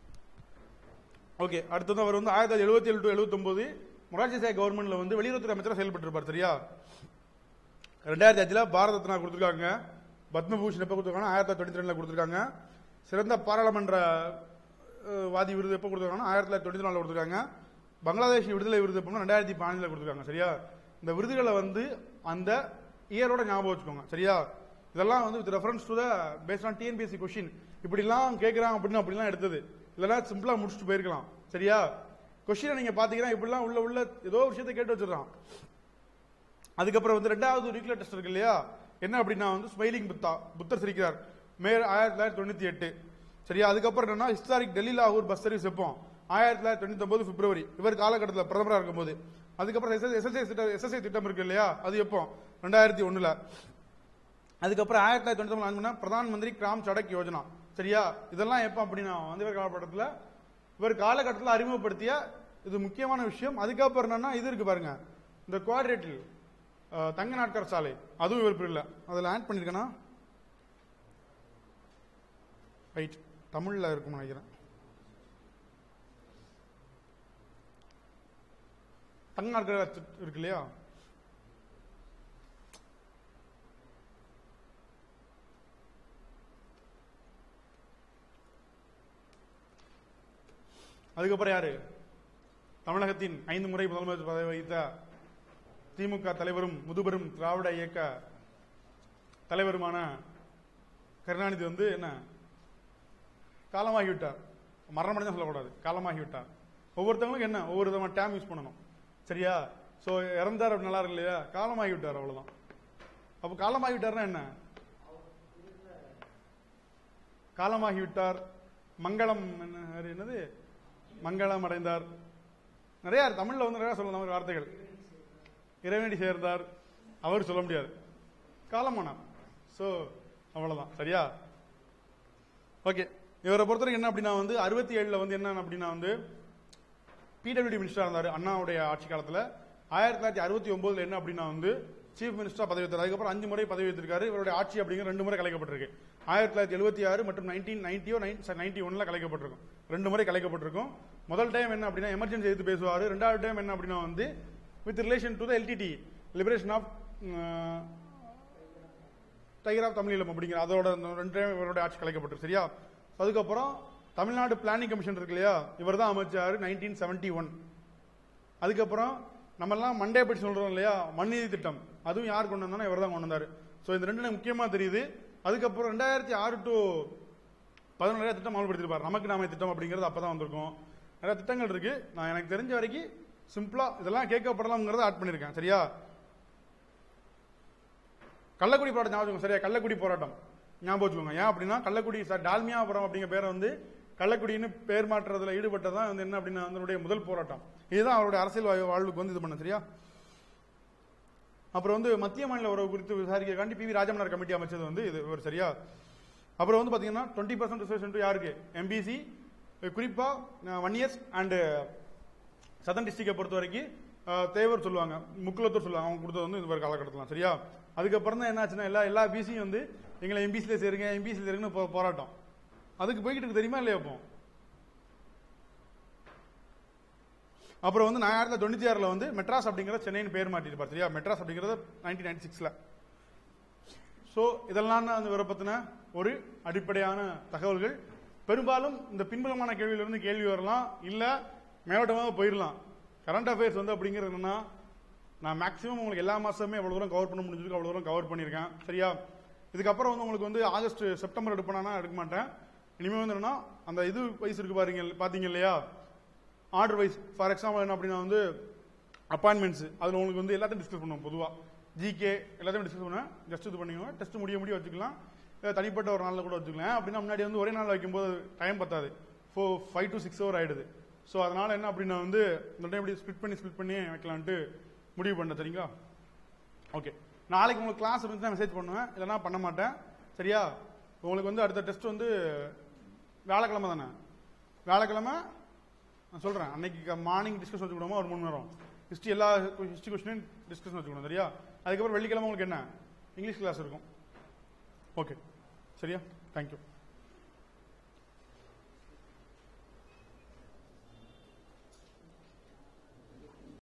Speaker 1: ஓகே அடுத்தது அவர் வந்து ஆயிரத்தி தொள்ளாயிரத்தி எழுபத்தி ஏழு டு எழுபத்தொன்பது மொரார்ஜி சாய் கவர்மெண்ட்ல வந்து வெளியுறவுத்துறை அமைச்சராக செயல்பட்டு இருப்பார் சரியா ரெண்டாயிரத்தி அஞ்சுல பாரத ரத்னா கொடுத்துருக்காங்க பத்மபூஷன் எப்போ கொடுத்துருக்காங்க ஆயிரத்தி தொள்ளாயிரத்தி தொண்ணூத்தி ரெண்டுல கொடுத்துருக்காங்க சிறந்த பாராளுமன்ற அஹ், வாதி விருது எப்போ கொடுத்துருக்காங்கன்னா ஆயிரத்தி தொள்ளாயிரத்தி தொண்ணூத்தி நாலுல கொடுத்துருக்காங்க பங்களாதேஷ் விடுதலை விருது எப்போ ரெண்டாயிரத்தி பதினஞ்சுல கொடுத்துருக்காங்க சரியா இந்த விருதுகளை வந்து அந்த இயரோட ஞாபகம் வச்சுக்கோங்க சரியா இதெல்லாம் வந்து with reference to the past on TNPSC question இப்படிலாம் கேட்குறாங்க அப்படின்னு அப்படிலாம் எடுத்தது இதெல்லாம் சிம்பிளா முடிச்சுட்டு போயிருக்கலாம் சரியா கொஸ்டினை நீங்க பாத்தீங்கன்னா இப்படிலாம் உள்ள உள்ள ஏதோ ஒரு விஷயத்தை கேட்டு வச்சிடறான் அதுக்கப்புறம் வந்து ரெண்டாவது நியூக்ளியர் டெஸ்ட் இருக்கு இல்லையா என்ன அப்படின்னா வந்து ஸ்மைலிங் புத்தா புத்தர் சிரிக்கிறார் மே ஆயிரத்தி தொள்ளாயிரத்தி தொண்ணூத்தி எட்டு சரியா அதுக்கப்புறம் என்னன்னா ஹிஸ்டாரிக் டெல்லி லாகூர் பஸ் சர்வீஸ் எப்போ ஆயிரத்தி தொள்ளாயிரத்தி தொண்ணூத்தி ஒன்பது பிப்ரவரி இவர் காலகட்டத்தில் பிரதமராக இருக்கும்போது அதுக்கப்புறம் எஸ்எஸ்ஐ திட்டம் எஸ்எஸ்ஐ திட்டம் இருக்கு இல்லையா அது எப்போ ரெண்டாயிரத்தி ஒண்ணுல அதுக்கப்புறம் ஆயிரத்தி தொள்ளாயிரத்தி தொண்ணூத்தி ஒன்பது லான்ச் பண்ண பிரதான் மந்திரி கிராம் சடக் யோஜனா சரியா இதெல்லாம் எப்போ அப்படின்னா வந்து இவர் காலகட்டத்தில் இவர் காலகட்டத்தில் அறிமுகப்படுத்திய இது முக்கியமான விஷயம் அதுக்கப்புறம் என்னன்னா இது இருக்கு பாருங்க இந்த குவாட்ரேட்டில் தங்க நாட்கர் சாலை அதுவும் இவர் பிரிவில் அதில் ஆட் பண்ணியிருக்கேன்னா ரைட் தமிழில் இருக்கும்னு நினைக்கிறேன் தங்க நாட்கர் இருக்கு இல்லையா அதுக்கப்புறம் யாரு தமிழகத்தின் ஐந்து முறை முதலமைச்சர் பதவி வகித்த திமுக தலைவரும் முதுபெரும் திராவிட இயக்க தலைவருமான கருணாநிதி வந்து என்ன காலமாகி விட்டார் மரணமடைஞ்சா சொல்லக்கூடாது காலமாகி விட்டார் ஒவ்வொருத்தவங்களுக்கும் என்ன ஒவ்வொரு விதமான டேம் யூஸ் பண்ணணும் சரியா சோ இறந்தார் அப்படி நல்லா இருக்கு இல்லையா காலமாகி விட்டார் அவ்வளவுதான் அப்ப காலமாகி விட்டார்னா என்ன காலமாகி விட்டார் மங்களம் என்ன அது என்னது மங்களம் அடைந்தார் நிறைய தமிழ்ல வந்து நிறைய சொல்லலாம் ஒரு வார்த்தைகள் இறைவனடி சேர்ந்தார் அவர் சொல்ல முடியாது காலமானார் ஸோ அவ்வளவுதான் சரியா ஓகே இவரை பொறுத்தவரைக்கும் என்ன அப்படின்னா வந்து அறுபத்தி ஏழுல வந்து என்ன அப்படின்னா வந்து பிடபிள்யூடி மினிஸ்டரா இருந்தார் அண்ணாவுடைய ஆட்சி காலத்துல ஆயிரத்தி தொள்ளாயிரத்தி அறுபத்தி ஒன்பதுல என்ன அப்படின்னா வந்து சீஃப் மினிஸ்டரா பதவி வைத்தார் அதுக்கப்புறம் அஞ்சு முறை பதவி வைத்திருக்காரு இவருடைய ஆட்சி அப்படிங்கிற ரெண்டு முறை கலைக்கப்பட்டிருக்கு ஆயிரத்தி தொள்ளாயிரத்தி எழுபத்தி ஆறு மற்றும் நைன்டீன் நைன்டியோ நைன்டி ஒன்ல கலைக்கப்பட்டிருக்கும் ரெண்டு முறை கலைக்கப்பட்டிருக்கும் முதல் டைம் என்ன அப்படின்னா எமர்ஜென்சி எடுத்து பேசுவார் ரெண்டாவது டைம் என்ன அப்படின்னா வந்து with relation to the LTTE liberation of tiger of Tamil Eelam அப்படிங்கிற அதோட அந்த ரெண்டு டைம் இவருடைய ஆட்சி கலைக்கப்பட்டிருக்கு சரியா அதுக்கப்புறம் தமிழ்நாடு பிளானிங் கமிஷன் இருக்கு இல்லையா இவர் தான் அமைச்சார் நைன்டீன் செவன்டி ஒன் அதுக்கப்புறம் நம்ம எல்லாம் மண்டே பற்றி சொல்றோம் இல்லையா மண்நீதி திட்டம் அதுவும் யார் கொண்டு வந்தாலும் இவர் தான் கொண்டு வந்தாரு ஸோ இந்த ரெண்டு எனக்கு முக்கியமா தெரியுது அதுக்கப்புறம் ரெண்டாயிரத்தி ஆறு டு பதினொன்று நிறைய திட்டம் அமல்படுத்திருப்பார் நமக்கு நாம திட்டம் அப்படிங்கிறது அப்பதான் வந்திருக்கும் நிறைய திட்டங்கள் இருக்கு நான் எனக்கு தெரிஞ்ச வரைக்கும் சிம்பிளா இதெல்லாம் கேட்கப்படலாம்ங்கிறத ஆட் பண்ணியிருக்கேன் சரியா கள்ளக்குடி போராட்டம் ஞாபகம் வச்சுக்கோங்க, சரியா கள்ளக்குடி போராட்டம் ஞாபகம் வச்சுக்கோங்க ஏன் அப்படின்னா கள்ளக்குடி சார் டால்மியாபுரம் அப்படிங்கிற பேரை வந்து கள்ளக்குடின்னு பேர் மாற்றுறதுல ஈடுபட்டதான் வந்து என்ன அப்படின்னா அதனுடைய முதல் போராட்டம் இதுதான் அவருடைய அரசியல் வாழ்- வாழ்வுக்கு வந்து இது பண்ண சரியா அப்புறம் வந்து மத்திய மாநில உறவு குறித்து விசாரிக்கக்காண்டி பி வி ராஜமன்னார் கமிட்டி அமைச்சது வந்து இது ஒரு சரியா அப்புறம் வந்து பாத்தீங்கன்னா டுவெண்ட்டி பர்சன்ட் ரிசர்வேஷன் யாருக்கு எம்பிசி குறிப்பா ஒன் இயர்ஸ் அண்ட் சதன் டிஸ்ட்ரிக்டை பொறுத்த வரைக்கும் அஹ், தேவர் சொல்லுவாங்க முக்குலத்தூர் சொல்லுவாங்க அவங்க கொடுத்தது வந்து இது ஒரு காலகட்டத்தில் சரியா அதுக்கப்புறம் தான் என்ன ஆச்சுன்னா எல்லா எல்லா பிசியும் வந்து எங்களை எம்பிசில சேருங்க எம்பிசில சேருங்கன்னு போ- போராட்டம் அதுக்கு போய்கிட்டு இருக்கு தெரியுமா இல்லையா இப்போ அப்புறம் வந்து நான் ஆயிரத்தி தொண்ணூத்தி ஆறுல வந்து மெட்ராஸ் அப்படிங்கிற சென்னைன்னு பேர் மாட்டிருப்பார் சரியா மெட்ராஸ் அப்படிங்கிறது நைன்டீன் நைன்டி சிக்ஸ்ல ஸோ இதெல்லாம் தான் அந்த இவரை பத்தின ஒரு அடிப்படையான தகவல்கள் பெரும்பாலும் இந்த பின்புலமான கேள்வியிலிருந்து கேள்வி வரலாம் இல்ல மேலோட்டமாக போயிடலாம் கரண்ட் அஃபேர்ஸ் வந்து அப்படிங்கிறது என்னன்னா நான் மேக்ஸிமம் உங்களுக்கு எல்லா மாசமே எவ்வளவு தூரம் கவர் பண்ண முடிஞ்சிருக்கு அவ்வளவு தூரம் கவர் பண்ணியிருக்கேன் சரியா இதுக்கப்புறம் வந்து உங்களுக்கு வந்து ஆகஸ்ட் செப்டம்பர் எடுப்பேனா எடுக்க மாட்டேன் இனிமே வந்து என்னன்னா அந்த இது வயசு இருக்கு பாருங்க பாத்தீங்க இல்லையா ஆர்டர் வைஸ் ஃபார் எக்ஸாம்பிள் என்ன அப்படின்னா வந்து அப்பாயின்மெண்ட்ஸ் அதில் உங்களுக்கு வந்து எல்லாத்தையும் டிஸ்கஸ் பண்ணுவோம் பொதுவாக ஜிகே எல்லாத்தையும் டிஸ்கஸ் பண்ணுவேன் ஜஸ்ட் இது பண்ணிக்கோங்க டெஸ்ட் முடிய முடிய வச்சுக்கலாம் இல்ல தனிப்பட்ட ஒரு நாளில் கூட வச்சுக்கலாம் அப்படின்னா முன்னாடி வந்து ஒரே நாள் வைக்கும்போது டைம் பத்தாது four five to six hour ஆயிடுது ஸோ அதனால என்ன அப்படின்னா வந்து இந்த டைம் இப்படி ஸ்பிட் பண்ணி ஸ்பிட் பண்ணி வைக்கலான்ட்டு முடிவு பண்ணேன் சரிங்களா ஓகே நாளைக்கு உங்களுக்கு கிளாஸ் இருந்துச்சுன்னா மெசேஜ் பண்ணுவேன் இல்லைன்னா பண்ண மாட்டேன் சரியா உங்களுக்கு வந்து அடுத்த டெஸ்ட் வந்து வியாழக்கிழமை தானே வியாழக்கிழமை நான் சொல்றேன் அன்னைக்கு மார்னிங் டிஸ்கஸ் வச்சுக்கிடுவோமா ஒரு மூணு நேரம் ஹிஸ்ட்ரி எல்லா ஹிஸ்ட்ரி கொஸ்டினும் டிஸ்கஸ் வச்சுக்கணும் சரியா அதுக்கப்புறம் வெள்ளிக்கிழமை உங்களுக்கு என்ன இங்கிலீஷ் கிளாஸ் இருக்கும் ஓகே சரியா தேங்க்யூ